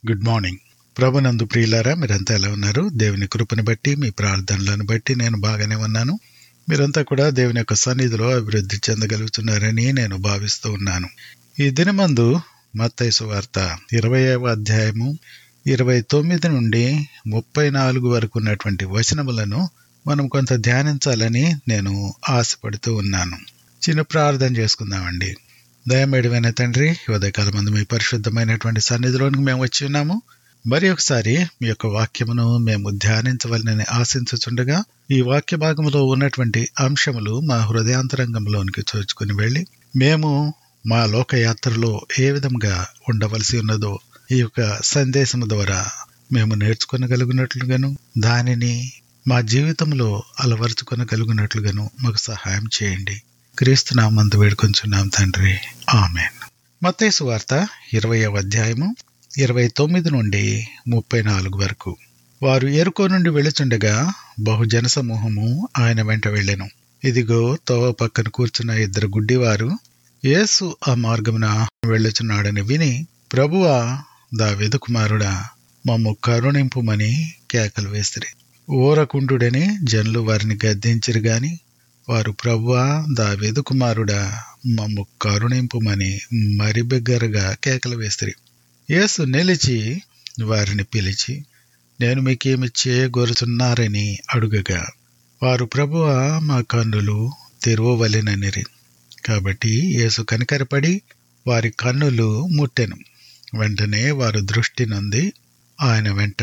good morning ప్రభునందు ప్రియులారా మీరంతా ఎలా ఉన్నారు దేవుని కృపను బట్టి మీ ప్రార్థనలను బట్టి నేను బాగానే ఉన్నాను మీరంతా కూడా దేవుని యొక్క సన్నిధిలో అభివృద్ధి చెందగలుగుతున్నారని నేను భావిస్తూ ఉన్నాను ఈ దినమందు మత్తైసు వార్త ఇరవైవ అధ్యాయము ఇరవై తొమ్మిది నుండి ముప్పై నాలుగు వరకు ఉన్నటువంటి వచనములను మనం కొంత ధ్యానించాలని నేను ఆశపడుతూ ఉన్నాను చిన్న ప్రార్థన చేసుకుందామండి దయమేడమైన తండ్రి ఉదయకాలం మంది మీ పరిశుద్ధమైనటువంటి సన్నిధిలోనికి మేము వచ్చి ఉన్నాము మరి ఒకసారి మీ యొక్క వాక్యమును మేము ధ్యానించవలనని ఆశించుచుండగా ఈ వాక్య భాగంలో ఉన్నటువంటి అంశములు మా హృదయాంతరంగంలోనికి చోచుకుని వెళ్ళి మేము మా లోకయాత్రలో ఏ విధంగా ఉండవలసి ఉన్నదో ఈ యొక్క సందేశము ద్వారా మేము నేర్చుకొనగలిగినట్లుగాను దానిని మా జీవితంలో అలవరుచుకొనగలిగినట్లుగాను మాకు సహాయం చేయండి క్రీస్తు నామందు వేడుకొంచున్నాం తండ్రి ఆమెన్ మత్తేసు వార్త ఇరవయవ అధ్యాయము ఇరవై తొమ్మిది నుండి ముప్పై నాలుగు వరకు వారు ఎరుకో నుండి వెళుచుండగా బహుజన సమూహము ఆయన వెంట వెళ్ళెను ఇదిగో తోవ పక్కన కూర్చున్న ఇద్దరు గుడ్డివారు యేసు ఆ మార్గమున వెళ్ళుచున్నాడని విని ప్రభువా దావెదు కుమారుడా మమ్ము కరుణింపుమని కేకలు వేసిరి ఊరకుండుడని జనులు వారిని గద్దించిరు గాని వారు ప్రభువా దావెదు కుమారుడా మమ్ము కరుణింపుమని మరి బిగ్గరగా కేకలు వేసిరి యేసు నిలిచి వారిని పిలిచి నేను మీకేమి చేయగోరుతున్నారని అడుగగా వారు ప్రభువా మా కన్నులు తెరవవలెననిరి కాబట్టి యేసు కనికరపడి వారి కన్నులు ముట్టెను వెంటనే వారు దృష్టి నుండి ఆయన వెంట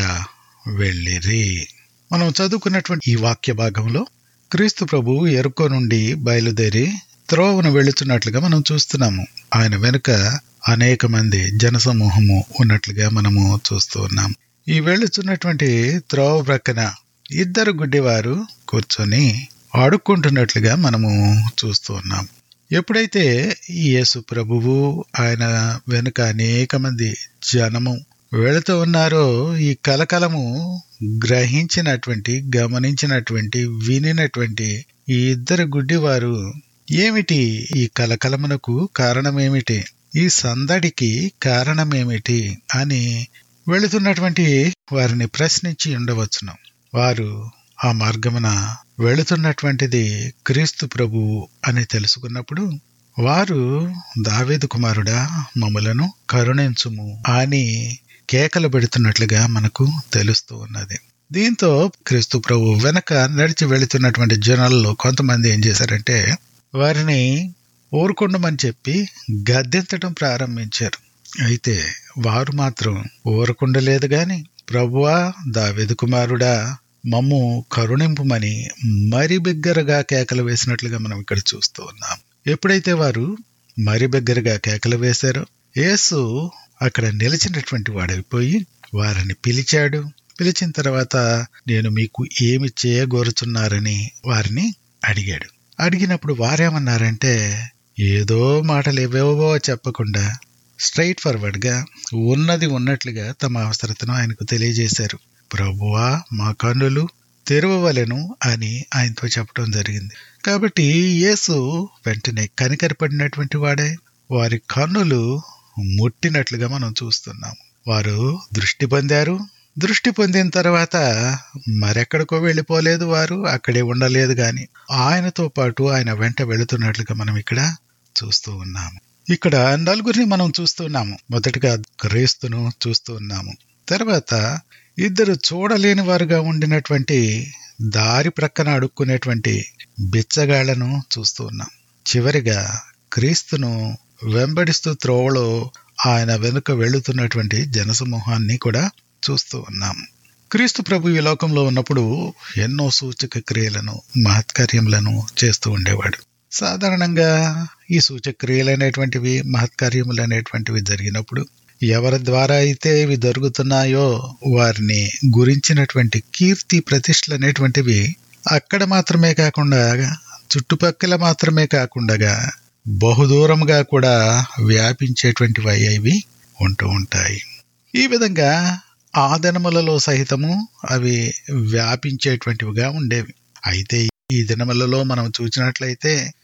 వెళ్ళిరి మనం చదువుకున్నటువంటి ఈ వాక్య భాగంలో క్రీస్తు ప్రభు ఎరుకో నుండి బయలుదేరి త్రోవను వెళుతున్నట్లుగా మనం చూస్తున్నాము ఆయన వెనుక అనేక మంది జనసమూహము ఉన్నట్లుగా మనము చూస్తూ ఉన్నాం ఈ వెళ్ళుచున్నటువంటి త్రోవ ప్రక్కన ఇద్దరు గుడ్డివారు కూర్చొని ఆడుకుంటున్నట్లుగా మనము చూస్తూ ఉన్నాం ఎప్పుడైతే యేసు ప్రభువు ఆయన వెనుక అనేక మంది జనము వెళుతూ ఉన్నారో ఈ కలకలము గ్రహించినటువంటి గమనించినటువంటి వినినటువంటి ఈ ఇద్దరు గుడ్డివారు ఏమిటి ఈ కలకలమునకు కారణమేమిటి ఈ సందడికి కారణమేమిటి అని వెళుతున్నటువంటి వారిని ప్రశ్నించి ఉండవచ్చును వారు ఆ మార్గమున వెళుతున్నటువంటిది క్రీస్తు ప్రభు అని తెలుసుకున్నప్పుడు వారు దావేదు కుమారుడా మమ్మలను కరుణించుము అని కేకలు పెడుతున్నట్లుగా మనకు తెలుస్తూ ఉన్నది దీంతో క్రీస్తు ప్రభు వెనక నడిచి వెళుతున్నటువంటి జనాల్లో కొంతమంది ఏం చేశారంటే వారిని ఊరుకుండమని చెప్పి గద్దెంతడం ప్రారంభించారు అయితే వారు మాత్రం ఊరకుండలేదు గాని ప్రభువా దావేదు కుమారుడా మమ్ము కరుణింపుమని మరి బిగ్గరగా కేకలు వేసినట్లుగా మనం ఇక్కడ చూస్తూ ఉన్నాం ఎప్పుడైతే వారు మరి బిగ్గరగా కేకలు వేశారో యేసు అక్కడ నిలిచినటువంటి వాడైపోయి వారిని పిలిచాడు పిలిచిన తర్వాత నేను మీకు ఏమి చేయగోరుచున్నారని వారిని అడిగాడు అడిగినప్పుడు వారేమన్నారంటే ఏదో మాటలు ఏవేవో చెప్పకుండా స్ట్రైట్ ఫార్వర్డ్గా ఉన్నది ఉన్నట్లుగా తమ అవసరతను ఆయనకు తెలియజేశారు ప్రభువా మా కన్నులు తెరవవలెను అని ఆయనతో చెప్పడం జరిగింది కాబట్టి యేసు వెంటనే కనికరపడినటువంటి వాడే వారి కన్నులు ముట్టినట్లుగా మనం చూస్తున్నాము వారు దృష్టి పొందారు దృష్టి పొందిన తర్వాత మరెక్కడికో వెళ్ళిపోలేదు వారు అక్కడే ఉండలేదు గాని ఆయనతో పాటు ఆయన వెంట వెళుతున్నట్లుగా మనం ఇక్కడ చూస్తూ ఉన్నాము ఇక్కడ నలుగురిని మనం చూస్తున్నాము మొదటిగా క్రీస్తును చూస్తూ ఉన్నాము తర్వాత ఇద్దరు చూడలేని వారుగా ఉండినటువంటి దారి ప్రక్కన అడుక్కునేటువంటి బిచ్చగాళ్లను చూస్తూ ఉన్నాం చివరిగా క్రీస్తును వెంబడిస్తూ త్రోవలో ఆయన వెనుక వెళుతున్నటువంటి జనసమూహాన్ని కూడా చూస్తూ ఉన్నాం క్రీస్తు ప్రభు ఈ లోకంలో ఉన్నప్పుడు ఎన్నో సూచక క్రియలను మహత్కార్యములను చేస్తూ ఉండేవాడు సాధారణంగా ఈ సూచక క్రియలు అనేటువంటివి మహత్కార్యములు అనేటువంటివి జరిగినప్పుడు ఎవరి ద్వారా అయితే ఇవి జరుగుతున్నాయో వారిని గురించినటువంటి కీర్తి ప్రతిష్టలు అనేటువంటివి అక్కడ మాత్రమే కాకుండా చుట్టుపక్కల మాత్రమే కాకుండా బహుదూరంగా కూడా వ్యాపించేటువంటివి అయ్యేవి ఉంటూ ఉంటాయి ఈ విధంగా ఆ దినములలో సహితము అవి వ్యాపించేటువంటివిగా ఉండేవి అయితే ఈ దినములలో మనం చూసినట్లయితే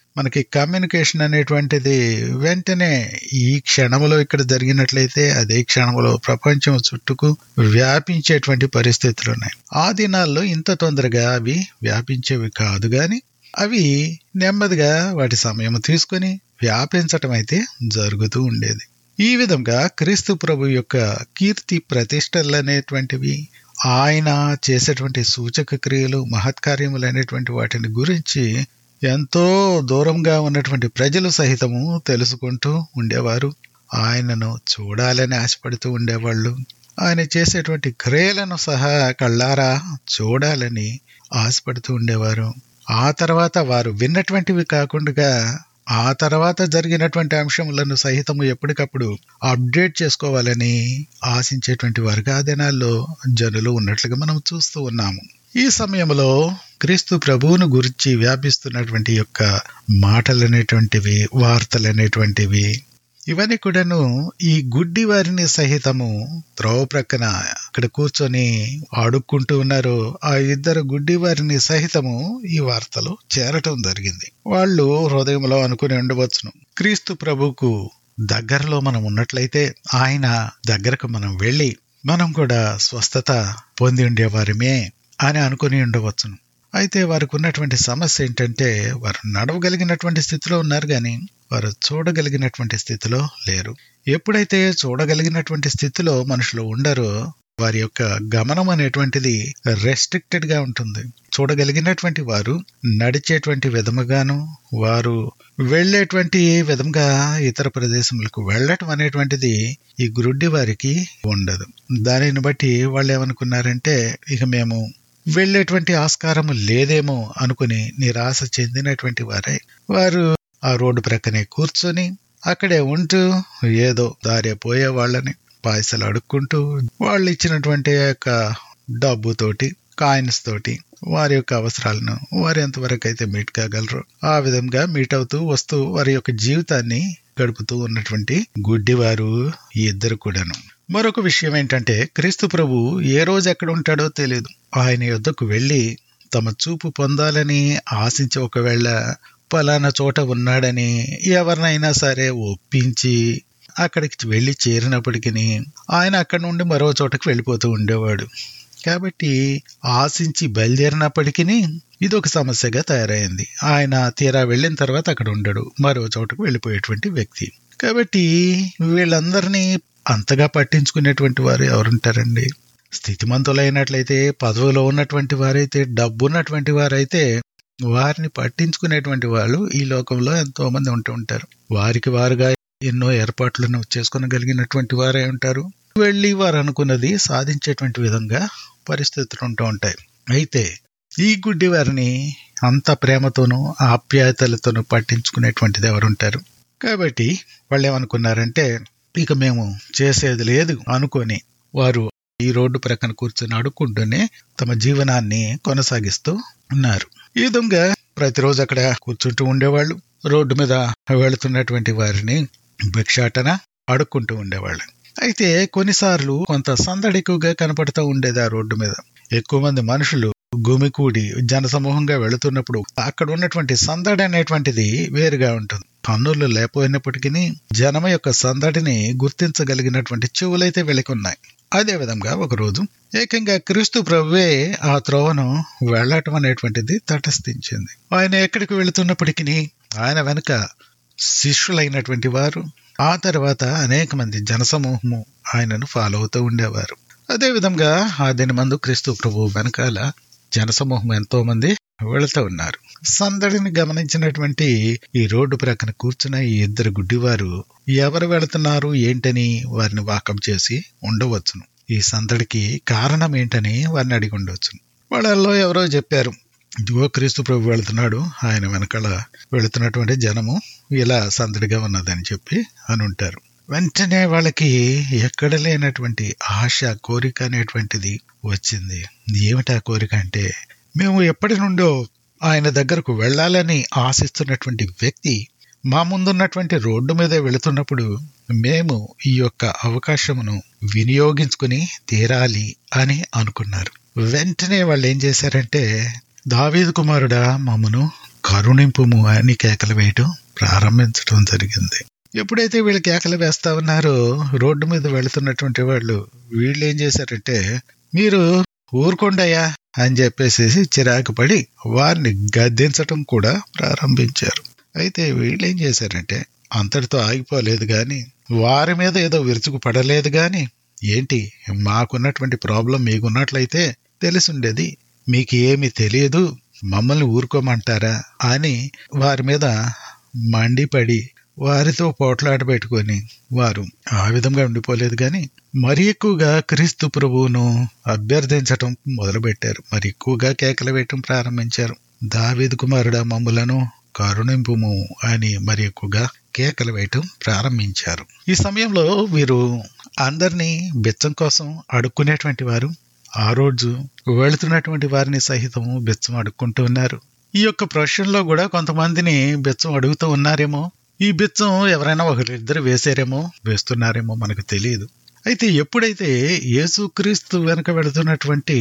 మనకి కమ్యూనికేషన్ అనేటువంటిది వెంటనే ఈ క్షణంలో ఇక్కడ జరిగినట్లయితే అదే క్షణంలో ప్రపంచం చుట్టూకు వ్యాపించేటువంటి పరిస్థితులు ఉన్నాయి ఆ దినాల్లో ఇంత తొందరగా అవి వ్యాపించేవి కాదు గాని అవి నెమ్మదిగా వాటి సమయం తీసుకొని వ్యాపించటం అయితే జరుగుతూ ఉండేది ఈ విధంగా క్రీస్తు ప్రభు యొక్క కీర్తి ప్రతిష్టలు అనేటువంటివి ఆయన చేసేటువంటి సూచక క్రియలు మహత్కార్యములు అనేటువంటి వాటిని గురించి ఎంతో దూరంగా ఉన్నటువంటి ప్రజలు సహితము తెలుసుకుంటూ ఉండేవారు ఆయనను చూడాలని ఆశపడుతూ ఉండేవాళ్ళు ఆయన చేసేటువంటి క్రియలను సహా కళ్ళారా చూడాలని ఆశపడుతూ ఉండేవారు ఆ తర్వాత వారు విన్నటువంటివి కాకుండా ఆ తర్వాత జరిగినటువంటి అంశములను సహితము ఎప్పటికప్పుడు అప్డేట్ చేసుకోవాలని ఆశించేటువంటి వారుగా ఆ దినాల్లో జనులు ఉన్నట్లుగా మనం చూస్తూ ఉన్నాము ఈ సమయంలో క్రీస్తు ప్రభువును గురించి వ్యాపిస్తున్నటువంటి యొక్క మాటలు అనేటువంటివి వార్తలు అనేటువంటివి ఇవన్నీ కూడాను ఈ గుడ్డి వారిని సహితము త్రోవ ప్రక్కన అక్కడ కూర్చొని ఆడుక్కుంటూ ఉన్నారు ఆ ఇద్దరు గుడ్డి వారిని సహితము ఈ వార్తలు చేరటం జరిగింది వాళ్ళు హృదయంలో అనుకుని ఉండవచ్చును క్రీస్తు ప్రభుకు దగ్గరలో మనం ఉన్నట్లయితే ఆయన దగ్గరకు మనం వెళ్ళి మనం కూడా స్వస్థత పొంది ఉండేవారమే అని అనుకుని ఉండవచ్చును అయితే వారికి ఉన్నటువంటి సమస్య ఏంటంటే వారు నడవగలిగినటువంటి స్థితిలో ఉన్నారు కానీ వారు చూడగలిగినటువంటి స్థితిలో లేరు ఎప్పుడైతే చూడగలిగినటువంటి స్థితిలో మనుషులు ఉండరో వారి యొక్క గమనం అనేటువంటిది రెస్ట్రిక్టెడ్ గా ఉంటుంది చూడగలిగినటువంటి వారు నడిచేటువంటి విధముగాను వారు వెళ్ళేటువంటి విధంగా ఇతర ప్రదేశములకు వెళ్ళటం అనేటువంటిది ఈ గురుడ్డి వారికి ఉండదు దానిని బట్టి వాళ్ళు ఏమనుకున్నారంటే ఇక మేము వెళ్ళేటువంటి ఆస్కారము లేదేమో అనుకుని నిరాశ చెందినటువంటి వారే వారు ఆ రోడ్డు ప్రక్కనే కూర్చొని అక్కడే ఉంటూ ఏదో దారి పోయే వాళ్ళని పాయసలు అడుక్కుంటూ వాళ్ళు ఇచ్చినటువంటి యొక్క డబ్బుతోటి కాయిన్స్ తోటి వారి యొక్క అవసరాలను వారు ఎంతవరకు అయితే మీట్ కాగలరో ఆ విధంగా మీట్ అవుతూ వస్తూ వారి యొక్క జీవితాన్ని గడుపుతూ ఉన్నటువంటి గుడ్డివారు ఈ ఇద్దరు కూడాను మరొక విషయం ఏంటంటే క్రీస్తు ప్రభు ఏ రోజు ఎక్కడ ఉంటాడో తెలియదు ఆయన యొద్దకు వెళ్ళి తమ చూపు పొందాలని ఆశించి ఒకవేళ పలానా చోట ఉన్నాడని ఎవరినైనా సరే ఒప్పించి అక్కడికి వెళ్ళి చేరినప్పటికీ ఆయన అక్కడి నుండి మరో చోటకి వెళ్ళిపోతూ ఉండేవాడు కాబట్టి ఆశించి బయలుదేరినప్పటికీ ఇది ఒక సమస్యగా తయారైంది ఆయన తీరా వెళ్ళిన తర్వాత అక్కడ ఉండడు మరో చోటకు వెళ్ళిపోయేటువంటి వ్యక్తి కాబట్టి వీళ్ళందరినీ అంతగా పట్టించుకునేటువంటి వారు ఎవరుంటారండి స్థితిమంతులైనట్లయితే పదవిలో ఉన్నటువంటి వారైతే డబ్బు ఉన్నటువంటి వారైతే వారిని పట్టించుకునేటువంటి వాళ్ళు ఈ లోకంలో ఎంతో మంది ఉంటూ ఉంటారు వారికి వారుగా ఎన్నో ఏర్పాట్లను చేసుకోగలిగినటువంటి వారే ఉంటారు వెళ్ళి వారు అనుకున్నది సాధించేటువంటి విధంగా పరిస్థితులు ఉంటూ ఉంటాయి అయితే ఈ గుడ్డి వారిని అంత ప్రేమతోనూ ఆప్యాయతలతోనూ పట్టించుకునేటువంటిది ఎవరుంటారు కాబట్టి వాళ్ళు ఏమనుకున్నారంటే ఇక మేము చేసేది లేదు అనుకొని వారు ఈ రోడ్డు ప్రక్కన కూర్చొని అడుక్కుంటూనే తమ జీవనాన్ని కొనసాగిస్తూ ఉన్నారు ఈ విధంగా ప్రతిరోజు అక్కడ కూర్చుంటూ ఉండేవాళ్ళు రోడ్డు మీద వెళుతున్నటువంటి వారిని భిక్షాటన అడుక్కుంటూ ఉండేవాళ్ళు అయితే కొన్నిసార్లు కొంత సందడి ఎక్కువగా కనపడుతూ ఉండేది ఆ రోడ్డు మీద ఎక్కువ మంది మనుషులు గుమికూడి జనసమూహంగా వెళుతున్నప్పుడు అక్కడ ఉన్నటువంటి సందడి అనేటువంటిది వేరుగా ఉంటుంది కన్నులు లేకపోయినప్పటికీ జనం యొక్క సందడిని గుర్తించగలిగినటువంటి చెవులైతే వెలికున్నాయి అదే విధంగా ఒకరోజు ఏకంగా క్రీస్తు ప్రభువే ఆ త్రోవను వెళ్ళటం అనేటువంటిది తటస్థించింది ఆయన ఎక్కడికి వెళుతున్నప్పటికీ ఆయన వెనుక శిష్యులైనటువంటి వారు ఆ తర్వాత అనేక మంది జనసమూహము ఆయనను ఫాలో అవుతూ ఉండేవారు అదే విధంగా ఆ దిన మందు క్రీస్తు ప్రభు వెనకాల జనసమూహం ఎంతో మంది వెళుతూ ఉన్నారు సందడిని గమనించినటువంటి ఈ రోడ్డు ప్రక్కన కూర్చున్న ఈ ఇద్దరు గుడ్డివారు ఎవరు వెళుతున్నారు ఏంటని వారిని వాకం చేసి ఉండవచ్చును ఈ సందడికి కారణం ఏంటని వారిని అడిగి ఉండవచ్చును వాళ్ళల్లో ఎవరో చెప్పారు ఇదిగో క్రీస్తు ప్రభు వెళుతున్నాడు ఆయన వెనకాల వెళుతున్నటువంటి జనము ఇలా సందడిగా ఉన్నదని చెప్పి అని ఉంటారు వెంటనే వాళ్ళకి ఎక్కడ లేనటువంటి ఆశ కోరిక అనేటువంటిది వచ్చింది ఏమిటా కోరిక అంటే మేము ఎప్పటి నుండో ఆయన దగ్గరకు వెళ్ళాలని ఆశిస్తున్నటువంటి వ్యక్తి మా ముందున్నటువంటి రోడ్డు మీద వెళుతున్నప్పుడు మేము ఈ యొక్క అవకాశమును వినియోగించుకుని తీరాలి అని అనుకున్నారు వెంటనే వాళ్ళు ఏం చేశారంటే దావీదు కుమారుడా మమ్మను కరుణింపుము అని కేకలు వేయటం ప్రారంభించడం జరిగింది ఎప్పుడైతే వీళ్ళు కేకలు వేస్తా ఉన్నారో రోడ్డు మీద వెళుతున్నటువంటి వాళ్ళు వీళ్ళు ఏం చేశారంటే మీరు ఊరుకోండయ్యా అని చెప్పేసి చిరాకు పడి వారిని గద్దించటం కూడా ప్రారంభించారు అయితే వీళ్ళు ఏం చేశారంటే అంతటితో ఆగిపోలేదు గాని వారి మీద ఏదో విరుచుకు పడలేదు గాని ఏంటి మాకున్నటువంటి ప్రాబ్లం మీకున్నట్లయితే తెలిసుండేది మీకు ఏమి తెలియదు మమ్మల్ని ఊరుకోమంటారా అని వారి మీద మండిపడి వారితో పోట్లాట పెట్టుకొని వారు ఆ విధంగా ఉండిపోలేదు గాని మరి ఎక్కువగా క్రీస్తు ప్రభువును అభ్యర్థించటం మొదలుపెట్టారు మరి ఎక్కువగా కేకలు వేయటం ప్రారంభించారు దావీదు కుమారుడా మమ్ములను కరుణింపుము అని మరి ఎక్కువగా కేకలు వేయటం ప్రారంభించారు ఈ సమయంలో వీరు అందరినీ బెచ్చం కోసం అడుక్కునేటువంటి వారు ఆ రోజు వెళుతున్నటువంటి వారిని సహితం బెచ్చం అడుక్కుంటూ ఉన్నారు ఈ యొక్క ప్రశ్నలో కూడా కొంతమందిని బెచ్చం అడుగుతూ ఉన్నారేమో ఈ బిచ్చం ఎవరైనా ఒకరిద్దరు వేసారేమో వేస్తున్నారేమో మనకు తెలియదు అయితే ఎప్పుడైతే యేసుక్రీస్తు వెనుక వెళుతున్నటువంటి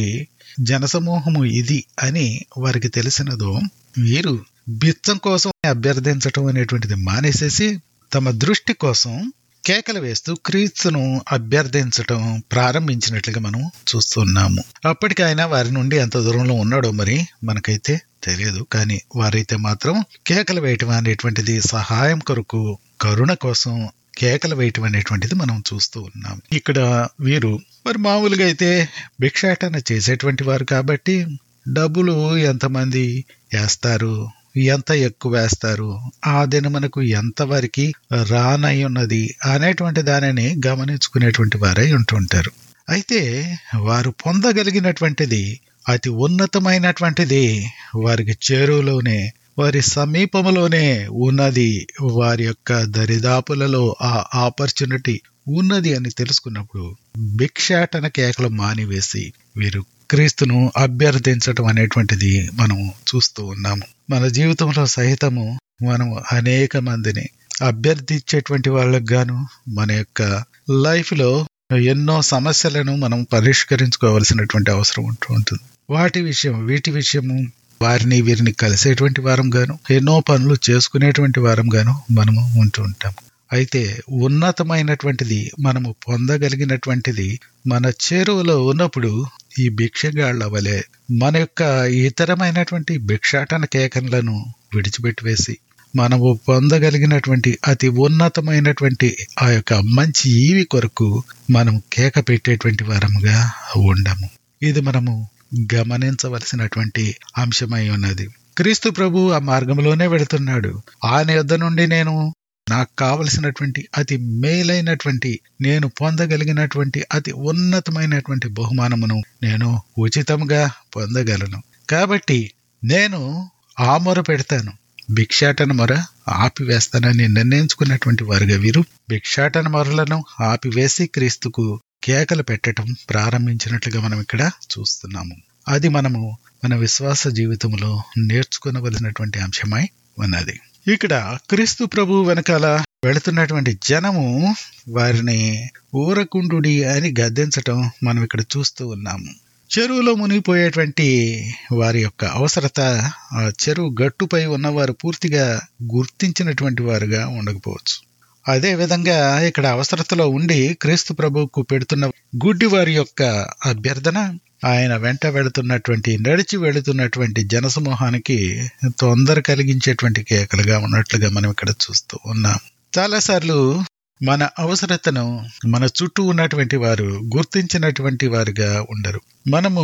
జనసమూహము ఇది అని వారికి తెలిసినదో వీరు బిచ్చం కోసం అభ్యర్థించటం అనేటువంటిది మానేసేసి తమ దృష్టి కోసం కేకలు వేస్తూ క్రీస్తును అభ్యర్థించటం ప్రారంభించినట్లుగా మనం చూస్తున్నాము అప్పటికి ఆయన వారి నుండి ఎంత దూరంలో ఉన్నాడో మరి మనకైతే తెలియదు కానీ వారైతే మాత్రం కేకలు వేయటం అనేటువంటిది సహాయం కొరకు కరుణ కోసం కేకలు వేయటం అనేటువంటిది మనం చూస్తూ ఉన్నాం ఇక్కడ వీరు మరి మామూలుగా అయితే భిక్షాటన చేసేటువంటి వారు కాబట్టి డబ్బులు ఎంతమంది వేస్తారు ఎంత ఎక్కువ వేస్తారు ఆ దినమునకు ఎంత వరకు రానై ఉన్నది అనేటువంటి దానిని గమనించుకునేటువంటి వారై ఉంటుంటారు అయితే వారు పొందగలిగినటువంటిది అతి ఉన్నతమైనటువంటిది వారికి చేరువలోనే వారి సమీపంలోనే ఉన్నది వారి యొక్క దరిదాపులలో ఆ ఆపర్చునిటీ ఉన్నది అని తెలుసుకున్నప్పుడు భిక్షాటన కేకలు మానివేసి వీరు క్రీస్తును అభ్యర్థించటం అనేటువంటిది మనం చూస్తూ ఉన్నాము మన జీవితంలో సహితము మనము అనేక మందిని అభ్యర్థించేటువంటి వాళ్ళకు గాను మన యొక్క లైఫ్ లో ఎన్నో సమస్యలను మనం పరిష్కరించుకోవాల్సినటువంటి అవసరం ఉంటూ ఉంటుంది వాటి విషయం వీటి విషయము వారిని వీరిని కలిసేటువంటి వారం గాను ఎన్నో పనులు చేసుకునేటువంటి వారం గాను మనము ఉంటూ ఉంటాం అయితే ఉన్నతమైనటువంటిది మనము పొందగలిగినటువంటిది మన చేరువలో ఉన్నప్పుడు ఈ భిక్షగాళ్ల వలె మన యొక్క ఇతరమైనటువంటి భిక్షాటన కేకన్లను విడిచిపెట్టి వేసి మనము పొందగలిగినటువంటి అతి ఉన్నతమైనటువంటి ఆ యొక్క మంచి ఈవి కొరకు మనం కేక పెట్టేటువంటి వారముగా ఉండము ఇది మనము గమనించవలసినటువంటి అంశమై ఉన్నది క్రీస్తు ప్రభు ఆ మార్గంలోనే వెళుతున్నాడు ఆయన యొద్ద నుండి నేను నాకు కావలసినటువంటి అతి మేలైనటువంటి నేను పొందగలిగినటువంటి అతి ఉన్నతమైనటువంటి బహుమానమును నేను ఉచితంగా పొందగలను కాబట్టి నేను ఆ మొర పెడతాను భిక్షాటన మొర ఆపివేస్తానని నిర్ణయించుకున్నటువంటి వారుగా వీరు భిక్షాటన మొరలను ఆపివేసి క్రీస్తుకు కేకలు పెట్టడం ప్రారంభించినట్లుగా మనం ఇక్కడ చూస్తున్నాము అది మనము మన విశ్వాస జీవితంలో నేర్చుకునవలసినటువంటి అంశమై ఉన్నది ఇక్కడ క్రీస్తు ప్రభు వెనకాల వెళుతున్నటువంటి జనము వారిని ఊరకుండుడి అని గద్దించటం మనం ఇక్కడ చూస్తూ ఉన్నాము చెరువులో మునిగిపోయేటువంటి వారి యొక్క అవసరత ఆ చెరువు గట్టుపై ఉన్నవారు పూర్తిగా గుర్తించినటువంటి వారుగా ఉండకపోవచ్చు అదే విధంగా ఇక్కడ అవసరతలో ఉండి క్రీస్తు ప్రభువుకు పెడుతున్న గుడ్డి వారి యొక్క అభ్యర్థన ఆయన వెంట వెళుతున్నటువంటి నడిచి వెళుతున్నటువంటి జనసమూహానికి తొందర కలిగించేటువంటి కేకలుగా ఉన్నట్లుగా మనం ఇక్కడ చూస్తూ ఉన్నాం చాలాసార్లు మన అవసరతను మన చుట్టూ ఉన్నటువంటి వారు గుర్తించినటువంటి వారుగా ఉండరు మనము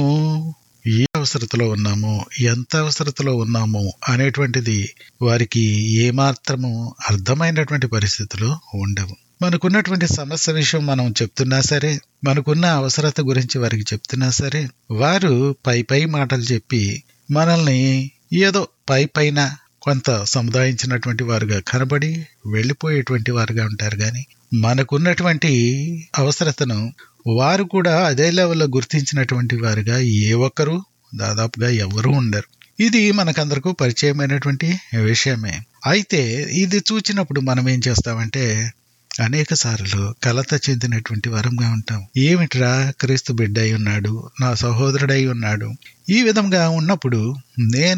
ఏ అవసరతలో ఉన్నామో ఎంత అవసరతలో ఉన్నామో అనేటువంటిది వారికి ఏమాత్రము అర్థమైనటువంటి పరిస్థితులు ఉండవు మనకున్నటువంటి సమస్య విషయం మనం చెప్తున్నా సరే మనకున్న అవసరత గురించి వారికి చెప్తున్నా సరే వారు పై పై మాటలు చెప్పి మనల్ని ఏదో పై పైన కొంత సముదాయించినటువంటి వారుగా కనబడి వెళ్ళిపోయేటువంటి వారుగా ఉంటారు కానీ మనకున్నటువంటి అవసరతను వారు కూడా అదే లెవెల్లో గుర్తించినటువంటి వారుగా ఏ ఒక్కరు దాదాపుగా ఎవరూ ఉండరు ఇది మనకందరకు పరిచయమైనటువంటి విషయమే అయితే ఇది చూచినప్పుడు మనం ఏం చేస్తామంటే అనేక సార్లు కలత చెందినటువంటి వరంగా ఉంటాం ఏమిట్రా క్రీస్తు బిడ్డ అయి ఉన్నాడు నా సహోదరుడై ఉన్నాడు ఈ విధంగా ఉన్నప్పుడు నేనెంత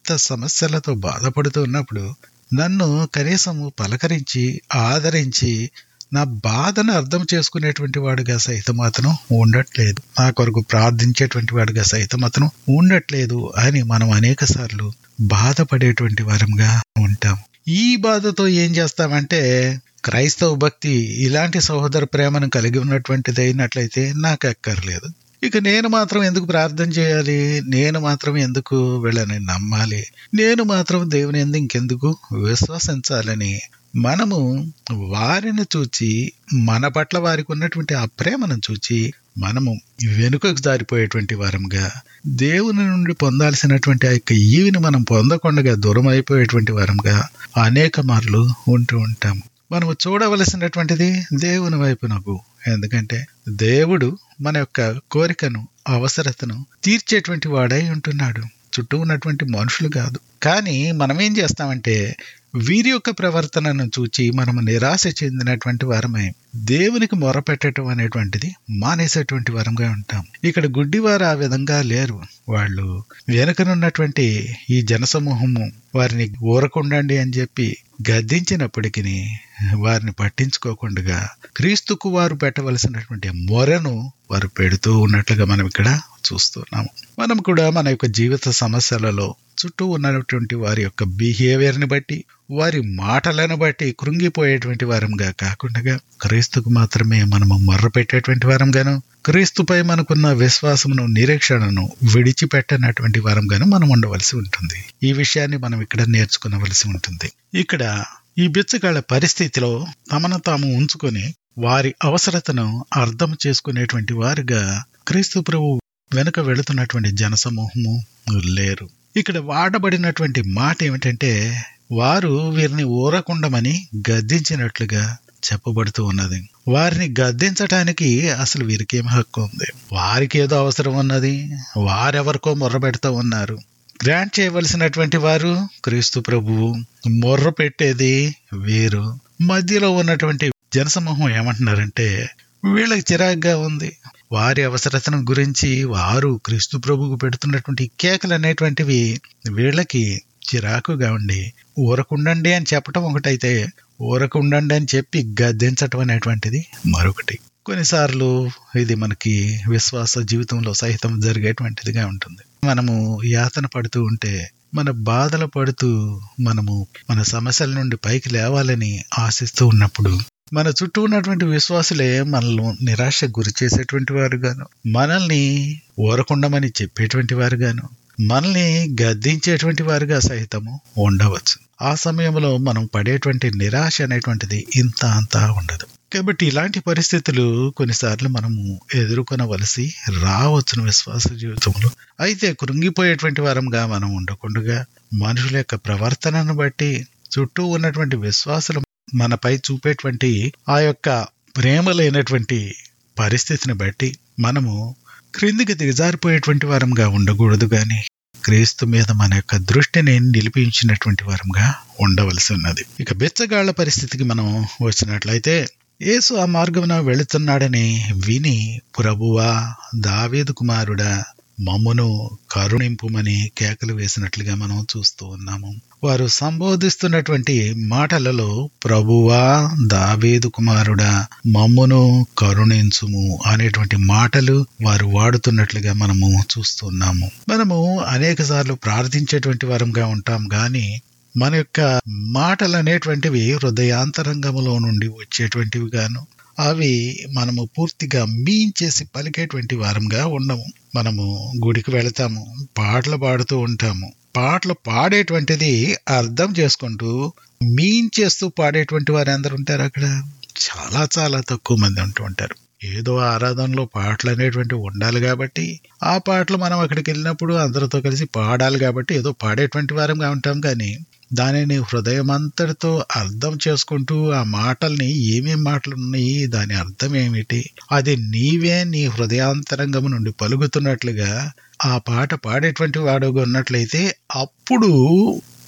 జీవిత సమస్యలతో బాధపడుతూ ఉన్నప్పుడు నన్ను కనీసము పలకరించి ఆదరించి నా బాధను అర్థం చేసుకునేటువంటి వాడుగా సైతం అతను ఉండట్లేదు నా కొరకు ప్రార్థించేటువంటి వాడుగా సైతం అతను ఉండట్లేదు అని మనం అనేక సార్లు బాధపడేటువంటి వారంగా ఉంటాం ఈ బాధతో ఏం చేస్తామంటే క్రైస్తవ భక్తి ఇలాంటి సహోదర ప్రేమను కలిగి ఉన్నటువంటిది అయినట్లయితే నాకు అక్కర్లేదు ఇక నేను మాత్రం ఎందుకు ప్రార్థన చేయాలి నేను మాత్రం ఎందుకు వీళ్ళని నమ్మాలి నేను మాత్రం దేవుని ఎందు ఇంకెందుకు విశ్వసించాలని మనము వారిని చూచి మన పట్ల వారికి ఉన్నటువంటి ఆ ప్రేమను చూచి మనము వెనుకకు జారిపోయేటువంటి వారంగా దేవుని నుండి పొందాల్సినటువంటి ఆ యొక్క ఈవిని మనం పొందకుండా దూరం అయిపోయేటువంటి వారంగా అనేక మార్లు ఉంటూ ఉంటాము మనము చూడవలసినటువంటిది దేవుని వైపునకు ఎందుకంటే దేవుడు మన యొక్క కోరికను అవసరతను తీర్చేటువంటి వాడై ఉంటున్నాడు చుట్టూ ఉన్నటువంటి మనుషులు కాదు కానీ మనం ఏం చేస్తామంటే వీరి యొక్క ప్రవర్తనను చూచి మనము నిరాశ చెందినటువంటి వారమై దేవునికి మొరపెట్టడం అనేటువంటిది మానేసేటువంటి వారంగా ఉంటాం ఇక్కడ గుడ్డివారు ఆ విధంగా లేరు వాళ్ళు వెనుకనున్నటువంటి ఈ జనసమూహము వారిని ఊరకుండండి అని చెప్పి గద్దించినప్పటికీ వారిని పట్టించుకోకుండా క్రీస్తుకు వారు పెట్టవలసినటువంటి మొరను వారు పెడుతూ ఉన్నట్లుగా మనం ఇక్కడ చూస్తున్నాము మనం కూడా మన యొక్క జీవిత సమస్యలలో చుట్టూ ఉన్నటువంటి వారి యొక్క బిహేవియర్ని బట్టి వారి మాటలను బట్టి కృంగిపోయేటువంటి వారంగా కాకుండా క్రీస్తుకు మాత్రమే మనము మర్ర పెట్టేటువంటి వారంగాను క్రీస్తుపై మనకున్న విశ్వాసమును నిరీక్షణను విడిచిపెట్టనటువంటి వారంగాను మనం ఉండవలసి ఉంటుంది ఈ విషయాన్ని మనం ఇక్కడ నేర్చుకునవలసి ఉంటుంది ఇక్కడ ఈ బిచ్చగాళ్ల పరిస్థితిలో తమను తాము ఉంచుకొని వారి అవసరతను అర్థం చేసుకునేటువంటి వారుగా క్రీస్తు ప్రభు వెనుక వెళుతున్నటువంటి జనసమూహము లేరు ఇక్కడ వాడబడినటువంటి మాట ఏమిటంటే వారు వీరిని ఊరకుండమని గద్దించినట్లుగా చెప్పబడుతూ ఉన్నది వారిని గద్దించటానికి అసలు వీరికి ఏం హక్కు ఉంది వారికి ఏదో అవసరం ఉన్నది వారెవరికో మొర్రబెడుతూ ఉన్నారు గ్రాంట్ చేయవలసినటువంటి వారు క్రీస్తు ప్రభువు మొర్ర పెట్టేది వీరు మధ్యలో ఉన్నటువంటి జనసమూహం ఏమంటున్నారంటే వీళ్ళకి చిరాగ్గా ఉంది వారి అవసరతను గురించి వారు క్రీస్తు ప్రభువుకు పెడుతున్నటువంటి కేకలు అనేటువంటివి వీళ్ళకి చిరాకుగా ఉండి ఊరకుండండి అని చెప్పటం ఒకటైతే ఊరకుండండి అని చెప్పి గద్దించటం అనేటువంటిది మరొకటి కొన్నిసార్లు ఇది మనకి విశ్వాస జీవితంలో సహితం జరిగేటువంటిదిగా ఉంటుంది మనము యాతన పడుతూ ఉంటే మన బాధలు పడుతూ మనము మన సమస్యల నుండి పైకి లేవాలని ఆశిస్తూ ఉన్నప్పుడు మన చుట్టూ ఉన్నటువంటి విశ్వాసులే మనల్ని నిరాశ గురి చేసేటువంటి వారుగాను మనల్ని ఊరకుండమని చెప్పేటువంటి వారుగాను మనల్ని గద్దించేటువంటి వారుగా సహితము ఉండవచ్చు ఆ సమయంలో మనం పడేటువంటి నిరాశ అనేటువంటిది ఇంత అంతా ఉండదు కాబట్టి ఇలాంటి పరిస్థితులు కొన్నిసార్లు మనము ఎదుర్కొనవలసి రావచ్చును విశ్వాస జీవితంలో అయితే కృంగిపోయేటువంటి వారంగా మనం ఉండకుండా మనుషుల యొక్క ప్రవర్తనను బట్టి చుట్టూ ఉన్నటువంటి విశ్వాసులు మనపై చూపేటువంటి ఆ యొక్క ప్రేమ లేనటువంటి పరిస్థితిని బట్టి మనము క్రిందికి దిగజారిపోయేటువంటి వారంగా ఉండకూడదు గాని క్రీస్తు మీద మన యొక్క దృష్టిని నిలిపించినటువంటి వారంగా ఉండవలసి ఉన్నది ఇక బెచ్చగాళ్ల పరిస్థితికి మనం వచ్చినట్లయితే యేసు ఆ మార్గమున వెళుతున్నాడని విని ప్రభువా దావేదు కుమారుడా మమ్మును కరుణింపుమని కేకలు వేసినట్లుగా మనం చూస్తూ ఉన్నాము వారు సంబోధిస్తున్నటువంటి మాటలలో ప్రభువా దావేదు కుమారుడా మమ్మును కరుణించుము అనేటువంటి మాటలు వారు వాడుతున్నట్లుగా మనము చూస్తున్నాము మనము అనేక సార్లు ప్రార్థించేటువంటి వారంగా ఉంటాం గాని మన యొక్క మాటలు అనేటువంటివి హృదయాంతరంగములో నుండి వచ్చేటువంటివి గాను అవి మనము పూర్తిగా మీంచేసి పలికేటువంటి వారంగా ఉండము మనము గుడికి వెళతాము పాటలు పాడుతూ ఉంటాము పాటలు పాడేటువంటిది అర్థం చేసుకుంటూ మీంచేస్తూ పాడేటువంటి వారు అందరు ఉంటారు అక్కడ చాలా చాలా తక్కువ మంది ఉంటూ ఉంటారు ఏదో ఆరాధనలో పాటలు అనేటువంటివి ఉండాలి కాబట్టి ఆ పాటలు మనం అక్కడికి వెళ్ళినప్పుడు అందరితో కలిసి పాడాలి కాబట్టి ఏదో పాడేటువంటి వారంగా ఉంటాం కానీ దానిని హృదయం అంతటితో అర్థం చేసుకుంటూ ఆ మాటల్ని ఏమేం మాటలు ఉన్నాయి దాని అర్థం ఏమిటి అది నీవే నీ హృదయాంతరంగము నుండి పలుకుతున్నట్లుగా ఆ పాట పాడేటువంటి వాడుగా ఉన్నట్లయితే అప్పుడు